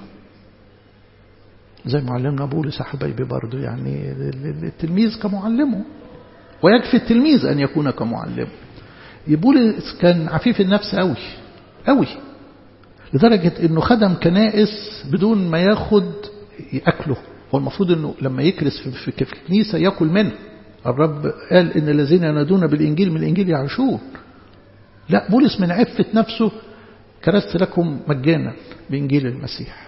زي معلمنا بولس يا حبايبي برضه يعني التلميذ كمعلمه ويكفي التلميذ أن يكون كمعلمه بولس كان عفيف النفس قوي قوي لدرجة انه خدم كنائس بدون ما ياخد يأكله هو المفروض انه لما يكرس في, في, في كنيسة يأكل منه الرب قال ان الذين ينادون بالانجيل من الانجيل يعيشون لا بولس من عفة نفسه كرست لكم مجانا بانجيل المسيح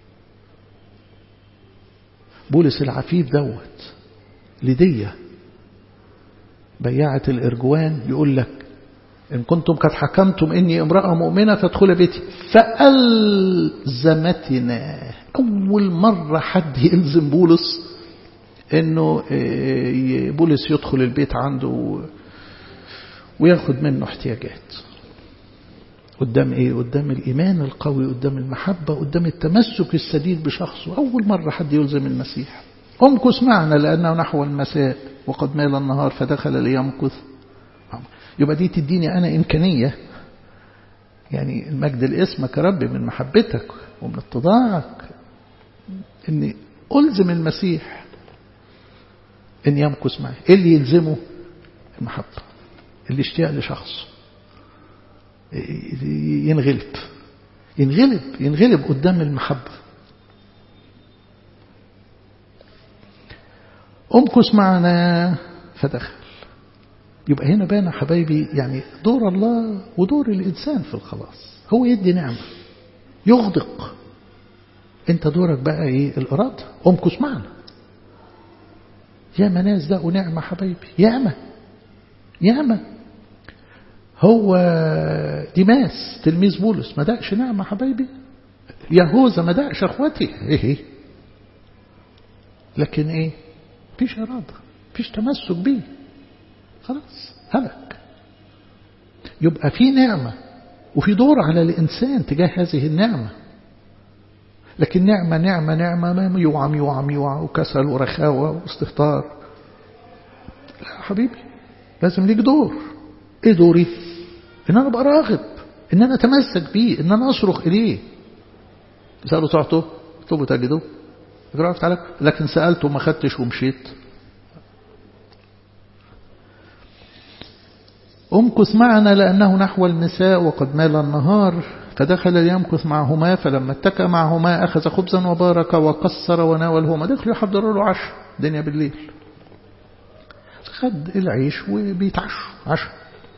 بولس العفيف دوت لدية بياعة الإرجوان يقول لك إن كنتم قد حكمتم إني امرأة مؤمنة فادخل بيتي فألزمتنا أول مرة حد يلزم بولس إنه بولس يدخل البيت عنده وياخد منه احتياجات قدام ايه قدام الايمان القوي قدام المحبه قدام التمسك السديد بشخصه اول مره حد يلزم المسيح امكث معنا لانه نحو المساء وقد مال النهار فدخل ليمكث يبقى دي تديني انا امكانيه يعني المجد لاسمك يا رب من محبتك ومن اتضاعك اني الزم المسيح ان يمكث معي ايه اللي يلزمه المحبه اللي اشتياق لشخصه ينغلب ينغلب ينغلب قدام المحبة امكث معنا فدخل يبقى هنا بان حبايبي يعني دور الله ودور الإنسان في الخلاص هو يدي نعمة يغدق انت دورك بقى ايه الإرادة امكث معنا ياما ناس دقوا نعمة حبايبي ياما ياما هو ديماس تلميذ بولس ما دقش نعمة حبايبي يهوذا ما دقش اخواتي ايه لكن ايه فيش إرادة فيش تمسك بيه خلاص هلك يبقى في نعمة وفي دور على الإنسان تجاه هذه النعمة لكن نعمة نعمة نعمة ما يوعم يوعم يوعم وكسل ورخاوة واستهتار لا حبيبي لازم ليك دور ايه دوري ان انا ابقى راغب ان انا اتمسك بيه ان انا اصرخ اليه سألوا تعطوا اطلبوا تجدوا عرفت عليك لكن سألت وما خدتش ومشيت امكث معنا لأنه نحو المساء وقد مال النهار فدخل ليمكث معهما فلما اتكى معهما أخذ خبزا وبارك وقصر وناولهما دخلوا يحضروا له عشاء دنيا بالليل خد العيش وبيتعشوا عشاء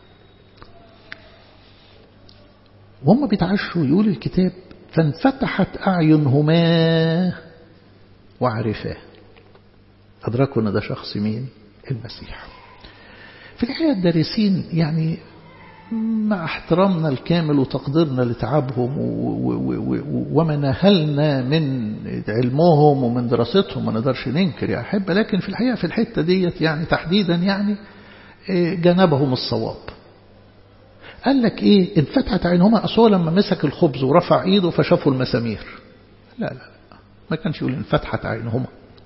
وهم بيتعشوا يقول الكتاب فانفتحت أعينهما وعرفاه أدركوا أن ده شخص مين المسيح في الحقيقة الدارسين يعني مع احترامنا الكامل وتقديرنا لتعبهم وما نهلنا من علمهم ومن دراستهم ما نقدرش ننكر يا أحبة لكن في الحقيقة في الحتة ديت يعني تحديدا يعني جنبهم الصواب قال لك ايه انفتحت عينهما اصلا لما مسك الخبز ورفع ايده فشافوا المسامير لا لا لا ما كانش يقول انفتحت عينهما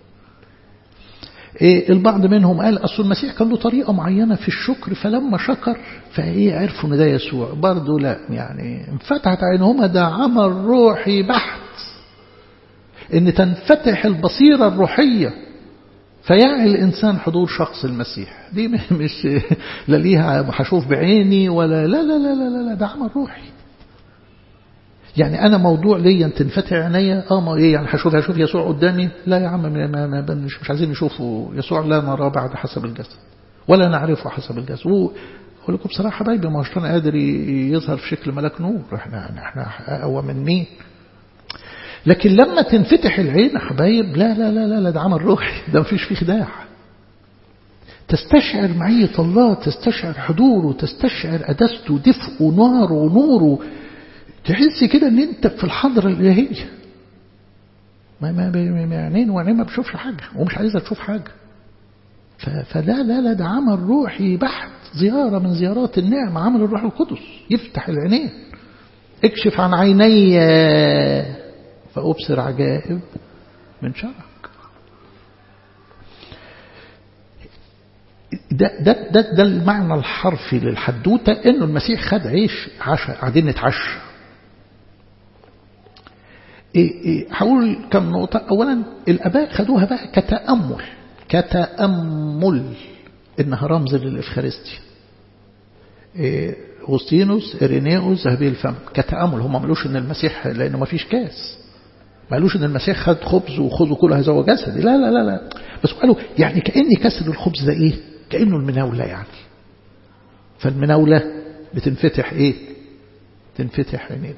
إيه البعض منهم قال أصل المسيح كان له طريقة معينة في الشكر فلما شكر فإيه عرفوا إن ده يسوع برضه لا يعني انفتحت عينهما ده عمل روحي بحت إن تنفتح البصيرة الروحية فيعي الإنسان حضور شخص المسيح دي مش لا ليها هشوف بعيني ولا لا لا لا لا لا ده عمل روحي يعني أنا موضوع ليا تنفتح عينيا اه ما ايه يعني هشوف هشوف يسوع قدامي لا يا عم ما ما ما مش, مش عايزين نشوفه يسوع لا نراه بعد حسب الجسد ولا نعرفه حسب الجسد أقول لكم بصراحة حبايبي ما هوش قادر يظهر في شكل ملاك نور احنا احنا أقوى من مين لكن لما تنفتح العين حبايب لا لا لا لا, لا ده عمل روحي ده مفيش فيه خداع تستشعر معية الله تستشعر حضوره تستشعر أدسته دفئه ناره نوره تحس كده ان انت في الحضرة الإلهية ما ما عينين وعينين ما بشوفش حاجة ومش عايزة تشوف حاجة فلا لا لا ده عمل روحي بحت زيارة من زيارات النعمة عمل الروح القدس يفتح العينين اكشف عن عيني فأبصر عجائب من شرك ده, ده, ده, ده المعنى الحرفي للحدوتة انه المسيح خد عيش عشاء قاعدين نتعشى إيه إيه هقول كم نقطة أولا الآباء خدوها بقى كتأمل كتأمل إنها رمز للإفخارستيا أغسطينوس إرينيوس ذهبي الفم كتأمل هم ما قالوش إن المسيح لأنه ما فيش كاس ما قالوش إن المسيح خد خبز وخذوا كل هذا هو جسدي لا لا لا لا بس قالوا يعني كأني كسر الخبز ده إيه كأنه المناولة يعني فالمناولة بتنفتح إيه تنفتح عينينا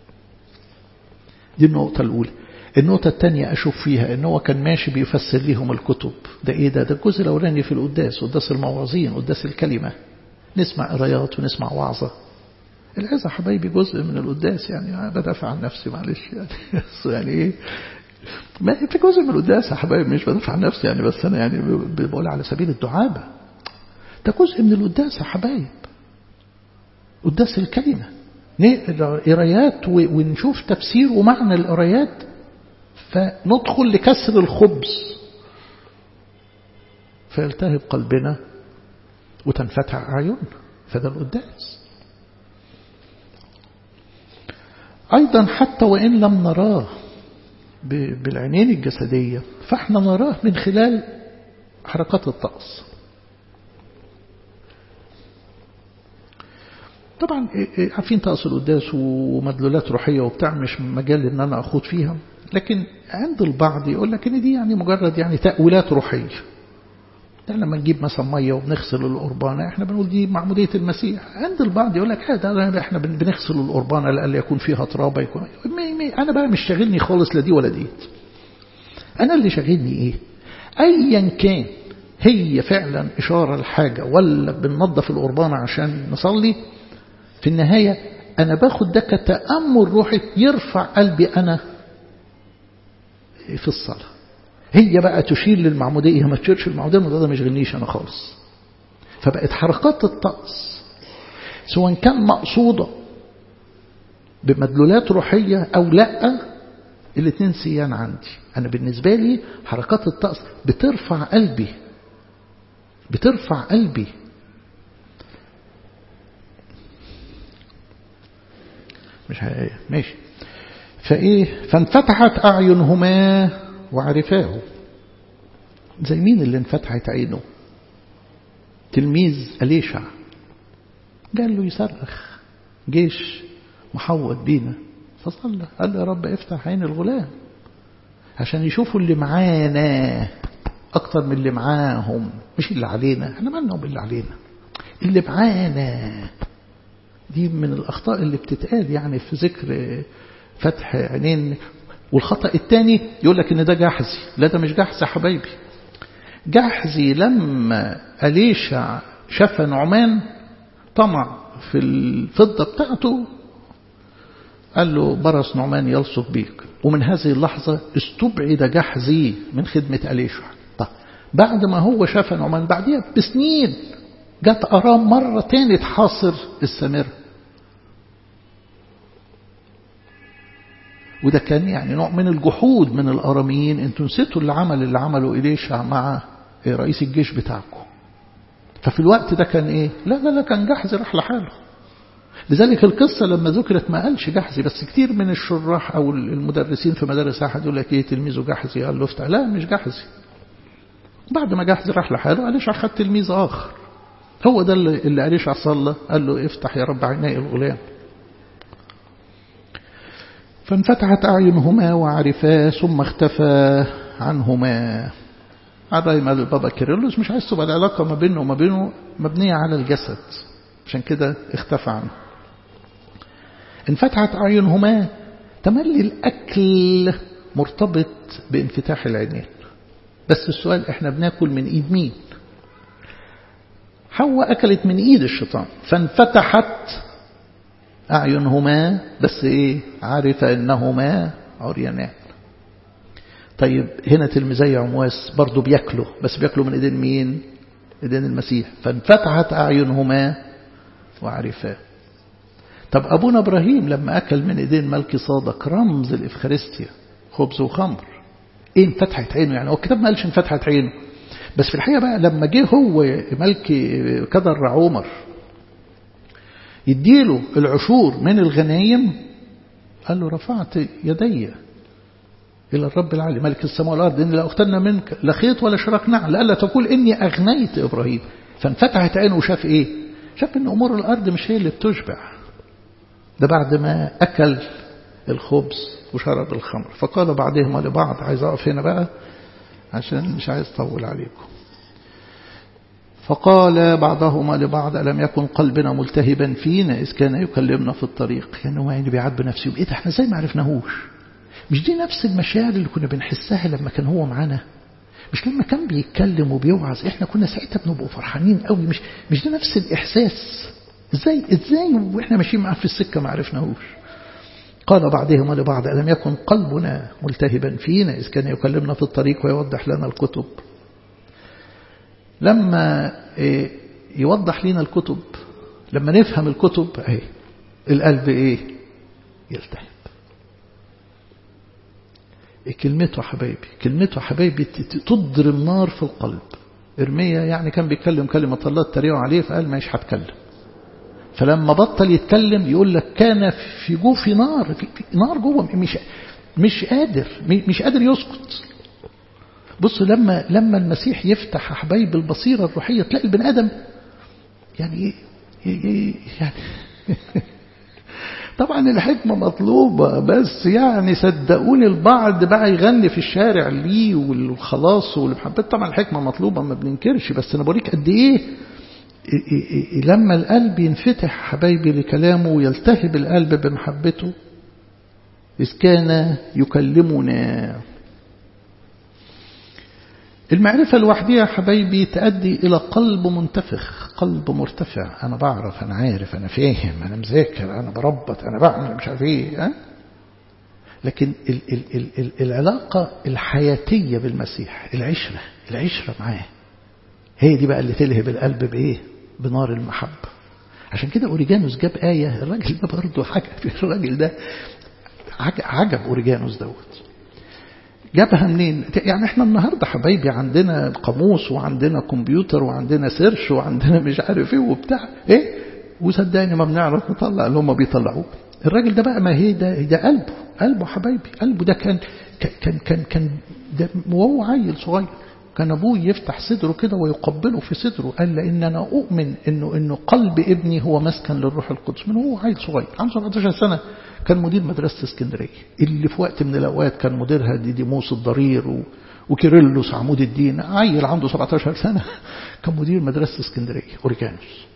دي النقطة الأولى النقطة الثانية أشوف فيها إن هو كان ماشي بيفسر ليهم الكتب ده إيه ده ده الجزء الأولاني في القداس قداس المواعظين قداس الكلمة نسمع قرايات ونسمع وعظة العظة حبايبي جزء من القداس يعني بدافع عن نفسي معلش يعني يعني إيه ما في جزء من القداس يا حبايبي مش بدافع عن نفسي يعني بس أنا يعني بقول على سبيل الدعابة ده جزء من القداس يا حبايب قداس الكلمة نقرا قرايات ونشوف تفسير ومعنى القرايات فندخل لكسر الخبز فيلتهب قلبنا وتنفتح أعيننا فده القداس أيضا حتى وإن لم نراه بالعينين الجسدية فإحنا نراه من خلال حركات الطقس طبعا عارفين طقس القداس ومدلولات روحية وبتاع مش مجال ان انا اخوض فيها لكن عند البعض يقول لك ان دي يعني مجرد يعني تأويلات روحية يعني لما نجيب مثلا مية وبنغسل القربانة احنا بنقول دي معمودية المسيح عند البعض يقول لك هذا احنا بنغسل القربانة لألا يكون فيها ترابة يكون مي مي انا بقى مش شاغلني خالص لا دي ولا ديت انا اللي شاغلني ايه ايا كان هي فعلا اشارة لحاجة ولا بننظف القربانة عشان نصلي في النهاية أنا باخد ده كتأمل روحي يرفع قلبي أنا في الصلاة هي بقى تشير للمعمودية ما تشيرش المعمودية الموضوع ده ما يشغلنيش أنا خالص فبقت حركات الطقس سواء كان مقصودة بمدلولات روحية أو لا الاثنين سيان عندي أنا بالنسبة لي حركات الطقس بترفع قلبي بترفع قلبي مش هي... ماشي فايه فانفتحت اعينهما وعرفاه زي مين اللي انفتحت عينه تلميذ أليشع قال له يصرخ جيش محوط بينا فصلى قال له يا رب افتح عين الغلام عشان يشوفوا اللي معانا أكتر من اللي معاهم مش اللي علينا احنا مالنا باللي علينا اللي معانا دي من الأخطاء اللي بتتقال يعني في ذكر فتح عينين والخطأ الثاني يقول لك إن ده جحزي لا ده مش جحزي يا حبايبي جحزي لما أليشع شاف نعمان طمع في الفضة بتاعته قال له برص نعمان يلصق بيك ومن هذه اللحظة استبعد جحزي من خدمة أليشع طيب بعد ما هو شاف نعمان بعديها بسنين جت أرام مرة تاني تحاصر السامرة وده كان يعني نوع من الجحود من الأراميين انتوا نسيتوا اللي عمل اللي عمله إليشع مع رئيس الجيش بتاعكم ففي الوقت ده كان ايه لا لا لا كان جحزي راح لحاله لذلك القصة لما ذكرت ما قالش جحزي بس كتير من الشراح أو المدرسين في مدارس أحد يقول لك ايه تلميذه جحزي قال له افتح لا مش جحزي بعد ما جحزي راح لحاله أليشع خد تلميذ آخر هو ده اللي أليشع صلى قال له افتح يا رب عيني الغلام فانفتحت أعينهما وعرفا ثم اختفى عنهما على ما البابا كيرلس مش عايز تبقى العلاقة ما بينه وما بينه مبنية على الجسد عشان كده اختفى عنه انفتحت أعينهما تملي الأكل مرتبط بانفتاح العينين بس السؤال احنا بناكل من ايد مين حواء أكلت من ايد الشيطان فانفتحت أعينهما بس ايه عرف انهما عريانان طيب هنا تلميذي عمواس برضو بياكلوا بس بياكلوا من ايدين مين ايدين المسيح فانفتحت أعينهما وعرفا طب أبونا إبراهيم لما أكل من ايدين ملكي صادق رمز الإفخارستيا خبز وخمر ايه انفتحت عينه يعني هو الكتاب ما قالش انفتحت عينه بس في الحقيقة بقى لما جه هو ملكي كدر عمر يديله العشور من الغنايم قال له رفعت يدي إلى الرب العالي ملك السماء والأرض إن لا أختنا منك لا خيط ولا شراك نعل لألا تقول إني أغنيت إبراهيم فانفتحت عينه وشاف إيه شاف ان امور الارض مش هي اللي بتشبع ده بعد ما اكل الخبز وشرب الخمر فقال بعضهما لبعض عايز اقف هنا بقى عشان مش عايز اطول عليكم فقال بعضهما لبعض ألم يكن قلبنا ملتهبا فينا إذ كان يكلمنا في الطريق يعني هو يعني بيعاتب نفسه إيه ده احنا زي ما عرفناهوش مش دي نفس المشاعر اللي كنا بنحسها لما كان هو معانا مش لما كان بيتكلم وبيوعظ احنا كنا ساعتها بنبقوا فرحانين قوي مش مش ده نفس الإحساس ازاي ازاي واحنا ماشيين معاه في السكة ما عرفناهوش قال بعضهما لبعض ألم يكن قلبنا ملتهبا فينا إذ كان يكلمنا في الطريق ويوضح لنا الكتب لما يوضح لنا الكتب لما نفهم الكتب اهي القلب ايه يلتهب كلمته حبايبي كلمته حبايبي تضرب نار في القلب ارميا يعني كان بيتكلم كلمة الله اتريقوا عليه فقال مش هتكلم فلما بطل يتكلم يقول لك كان في جوفي نار في نار جوه مش مش قادر مش قادر يسكت بص لما لما المسيح يفتح حبايب البصيرة الروحية تلاقي البني آدم يعني ايه يعني طبعا الحكمة مطلوبة بس يعني صدقوني البعض بقى يغني في الشارع ليه والخلاص والمحبات طبعا الحكمة مطلوبة ما بننكرش بس أنا بوريك قد إيه لما القلب ينفتح حبايبي لكلامه ويلتهب القلب بمحبته إذ كان يكلمنا المعرفة الوحدية يا حبايبي تؤدي إلى قلب منتفخ قلب مرتفع أنا بعرف أنا عارف أنا فاهم أنا مذاكر أنا بربط أنا بعمل مش عارف إيه أه؟ لكن ال ال ال ال العلاقة الحياتية بالمسيح العشرة العشرة معاه هي دي بقى اللي تلهب القلب بإيه بنار المحبة عشان كده أوريجانوس جاب آية الراجل ده برضه حاجة الراجل ده عجب أوريجانوس دوت جابها منين يعني احنا النهاردة حبايبي عندنا قاموس وعندنا كمبيوتر وعندنا سيرش وعندنا مش عارف ايه وبتاع ايه وصدقني ما بنعرف نطلع اللي هم بيطلعوه الراجل ده بقى ما هي ده ده قلبه قلبه حبايبي قلبه ده كان كان كان كان ده وهو عيل صغير كان ابوه يفتح صدره كده ويقبله في صدره قال لان انا اؤمن انه انه قلب ابني هو مسكن للروح القدس من هو عيل صغير عنده 17 سنه كان مدير مدرسة اسكندرية اللي في وقت من الأوقات كان مديرها ديديموس الضرير و... وكيرلس عمود الدين عيل عنده 17 سنة كان مدير مدرسة اسكندرية أوريجانوس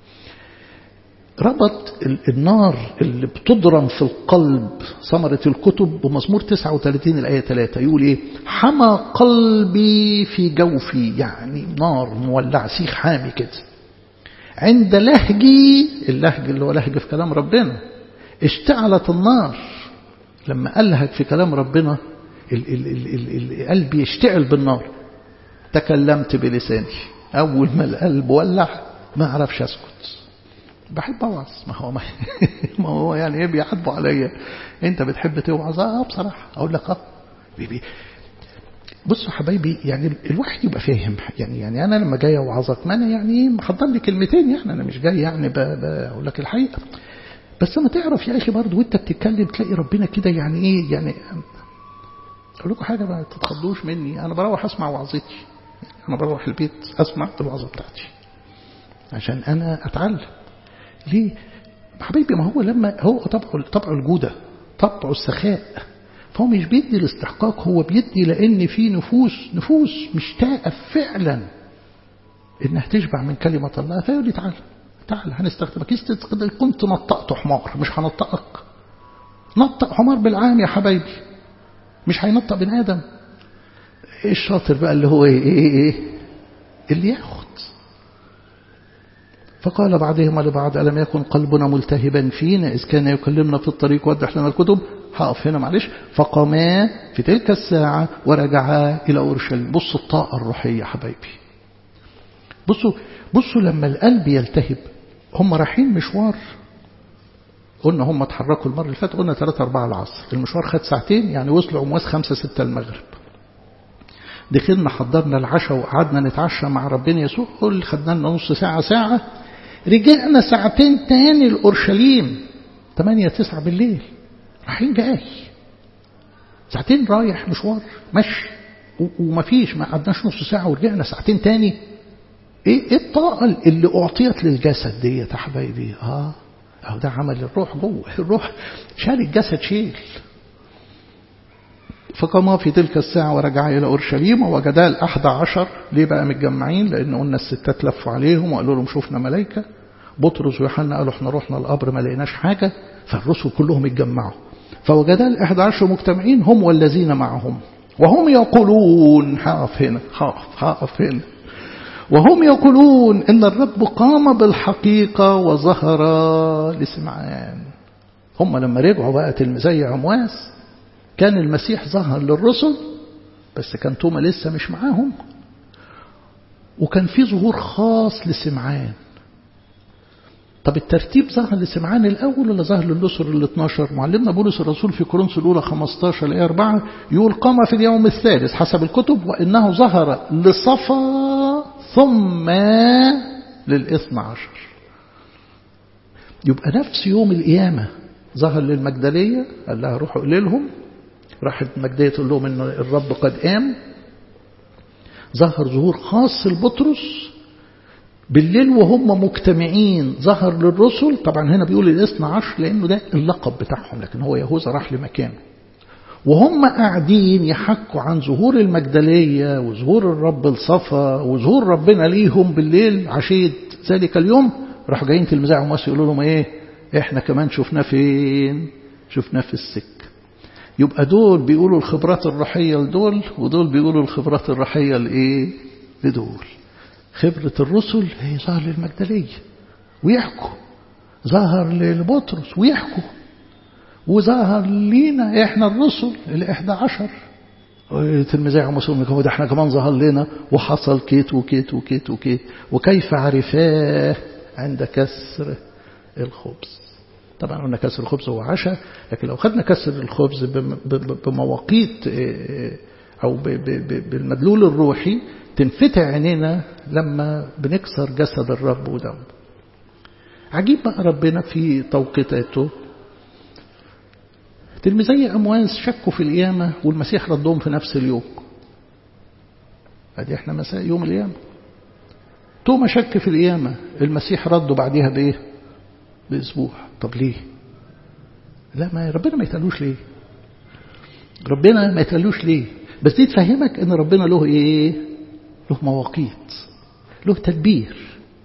ربط النار اللي بتضرم في القلب ثمرة الكتب بمزمور 39 الآية 3 يقول إيه حمى قلبي في جوفي يعني نار مولع سيخ حامي كده عند لهجي اللهج اللي هو لهج في كلام ربنا اشتعلت النار لما ألهج في كلام ربنا القلب يشتعل بالنار تكلمت بلساني أول ما القلب ولع ما أعرفش أسكت بحب أوعظ ما هو ما هو يعني إيه بيحبوا عليا أنت بتحب توعظ أه بصراحة أقول لك أه بيبي بصوا حبايبي يعني الواحد يبقى فاهم يعني يعني أنا لما جاي أوعظك ما أنا يعني محضر لي كلمتين يعني أنا مش جاي يعني بقول لك الحقيقة بس ما تعرف يا أخي برضه وأنت بتتكلم تلاقي ربنا كده يعني إيه يعني أقول لكم حاجة ما تتخضوش مني أنا بروح أسمع وعظتي أنا بروح البيت أسمع الوعظة بتاعتي عشان أنا أتعلم ليه حبيبي ما هو لما هو طبعه طبعه الجودة طبعه السخاء فهو مش بيدي الاستحقاق هو بيدي لأن في نفوس نفوس مشتاقة فعلا إنها تشبع من كلمة الله فيقول لي تعالى تعالى هنستخدمك كنت نطقت حمار مش هنطقك نطق حمار بالعام يا حبايبي مش هينطق بني آدم ايه الشاطر بقى اللي هو ايه ايه ايه اللي ياخد فقال بعضهما لبعض ألم يكن قلبنا ملتهبا فينا إذ كان يكلمنا في الطريق وضح لنا الكتب هقف هنا معلش فقاما في تلك الساعة ورجعا إلى أورشليم بصوا الطاقة الروحية حبايبي بصوا بصوا لما القلب يلتهب هم رايحين مشوار قلنا هم اتحركوا المرة اللي فاتت قلنا 3 4 العصر المشوار خد ساعتين يعني وصلوا عمواس 5 6 المغرب دخلنا حضرنا العشاء وقعدنا نتعشى مع ربنا يسوع قل خدنا لنا نص ساعة ساعة رجعنا ساعتين تاني لأورشليم 8 9 بالليل رايحين جاي ساعتين رايح مشوار مشي ومفيش ما قعدناش نص ساعة ورجعنا ساعتين تاني ايه ايه الطاقة اللي اعطيت للجسد ديت يا حبايبي اه اهو ده عمل الروح جوه الروح شال الجسد شيل فقام في تلك الساعة ورجع إلى أورشليم ووجدا الأحد عشر ليه بقى متجمعين لأن قلنا الستات لفوا عليهم وقالوا لهم شوفنا ملايكة بطرس ويوحنا قالوا احنا رحنا القبر ما لقيناش حاجة فالرسل كلهم اتجمعوا فوجدا الأحد عشر مجتمعين هم والذين معهم وهم يقولون هقف هنا هقف هقف هنا وهم يقولون إن الرب قام بالحقيقة وظهر لسمعان هم لما رجعوا بقى تلميذي عمواس كان المسيح ظهر للرسل بس كان توما لسه مش معاهم وكان في ظهور خاص لسمعان طب الترتيب ظهر لسمعان الأول ولا ظهر للرسل ال 12 معلمنا بولس الرسول في كورنثوس الأولى 15 الآية 4 يقول قام في اليوم الثالث حسب الكتب وإنه ظهر لصفا ثم للإثنى عشر يبقى نفس يوم القيامة ظهر للمجدلية قال لها روحوا قولي لهم راحت المجدية تقول لهم إن الرب قد قام ظهر ظهور خاص لبطرس بالليل وهم مجتمعين ظهر للرسل طبعا هنا بيقول الاثنى عشر لأنه ده اللقب بتاعهم لكن هو يهوذا راح لمكانه وهم قاعدين يحكوا عن ظهور المجدلية وظهور الرب الصفا وظهور ربنا ليهم بالليل عشية ذلك اليوم راحوا جايين تلميذي عمواس يقولوا لهم ايه احنا كمان شفناه فين شفناه في السك يبقى دول بيقولوا الخبرات الروحية لدول ودول بيقولوا الخبرات الروحية لإيه لدول خبرة الرسل هي ظهر للمجدلية ويحكوا ظهر لبطرس ويحكوا وظهر لينا احنا الرسل الإحدى عشر تلميذي عموسهم ده احنا كمان ظهر لنا وحصل كيت وكيت وكيت وكيت وكيف عرفاه عند كسر الخبز طبعا قلنا كسر الخبز هو عشاء لكن لو خدنا كسر الخبز بمواقيت أو بالمدلول الروحي تنفتح عينينا لما بنكسر جسد الرب ودمه عجيب بقى ربنا في توقيتاته تلميذي أمواس شكوا في القيامة والمسيح ردهم في نفس اليوم ادي احنا مساء يوم القيامة توما شك في القيامة المسيح رده بعديها بايه باسبوع طب ليه لا ما ربنا ما يتقالوش ليه ربنا ما يتقالوش ليه بس دي تفهمك ان ربنا له ايه له مواقيت له تدبير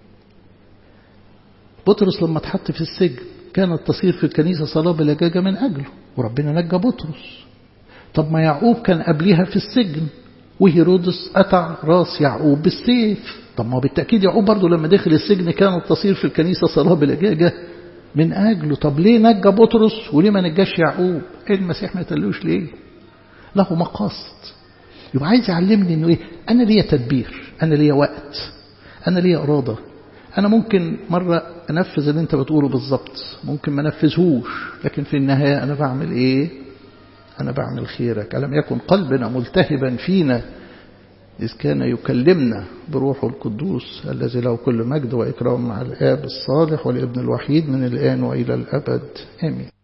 بطرس لما اتحط في السجن كانت تصير في الكنيسة صلاة بلجاجة من أجله وربنا نجى بطرس طب ما يعقوب كان قبلها في السجن وهيرودس قطع راس يعقوب بالسيف طب ما بالتأكيد يعقوب برضه لما دخل السجن كانت تصير في الكنيسة صلاة بلجاجة من أجله طب ليه نجى بطرس وليه ما نجاش يعقوب إيه المسيح ما يتقلوش ليه له مقاصد يبقى عايز يعلمني انه ايه انا ليا تدبير انا ليا وقت انا ليا اراده انا ممكن مره انفذ اللي انت بتقوله بالظبط ممكن ما انفذهوش لكن في النهايه انا بعمل ايه انا بعمل خيرك الم يكن قلبنا ملتهبا فينا إذ كان يكلمنا بروحه القدوس الذي له كل مجد وإكرام مع الآب الصالح والابن الوحيد من الآن وإلى الأبد آمين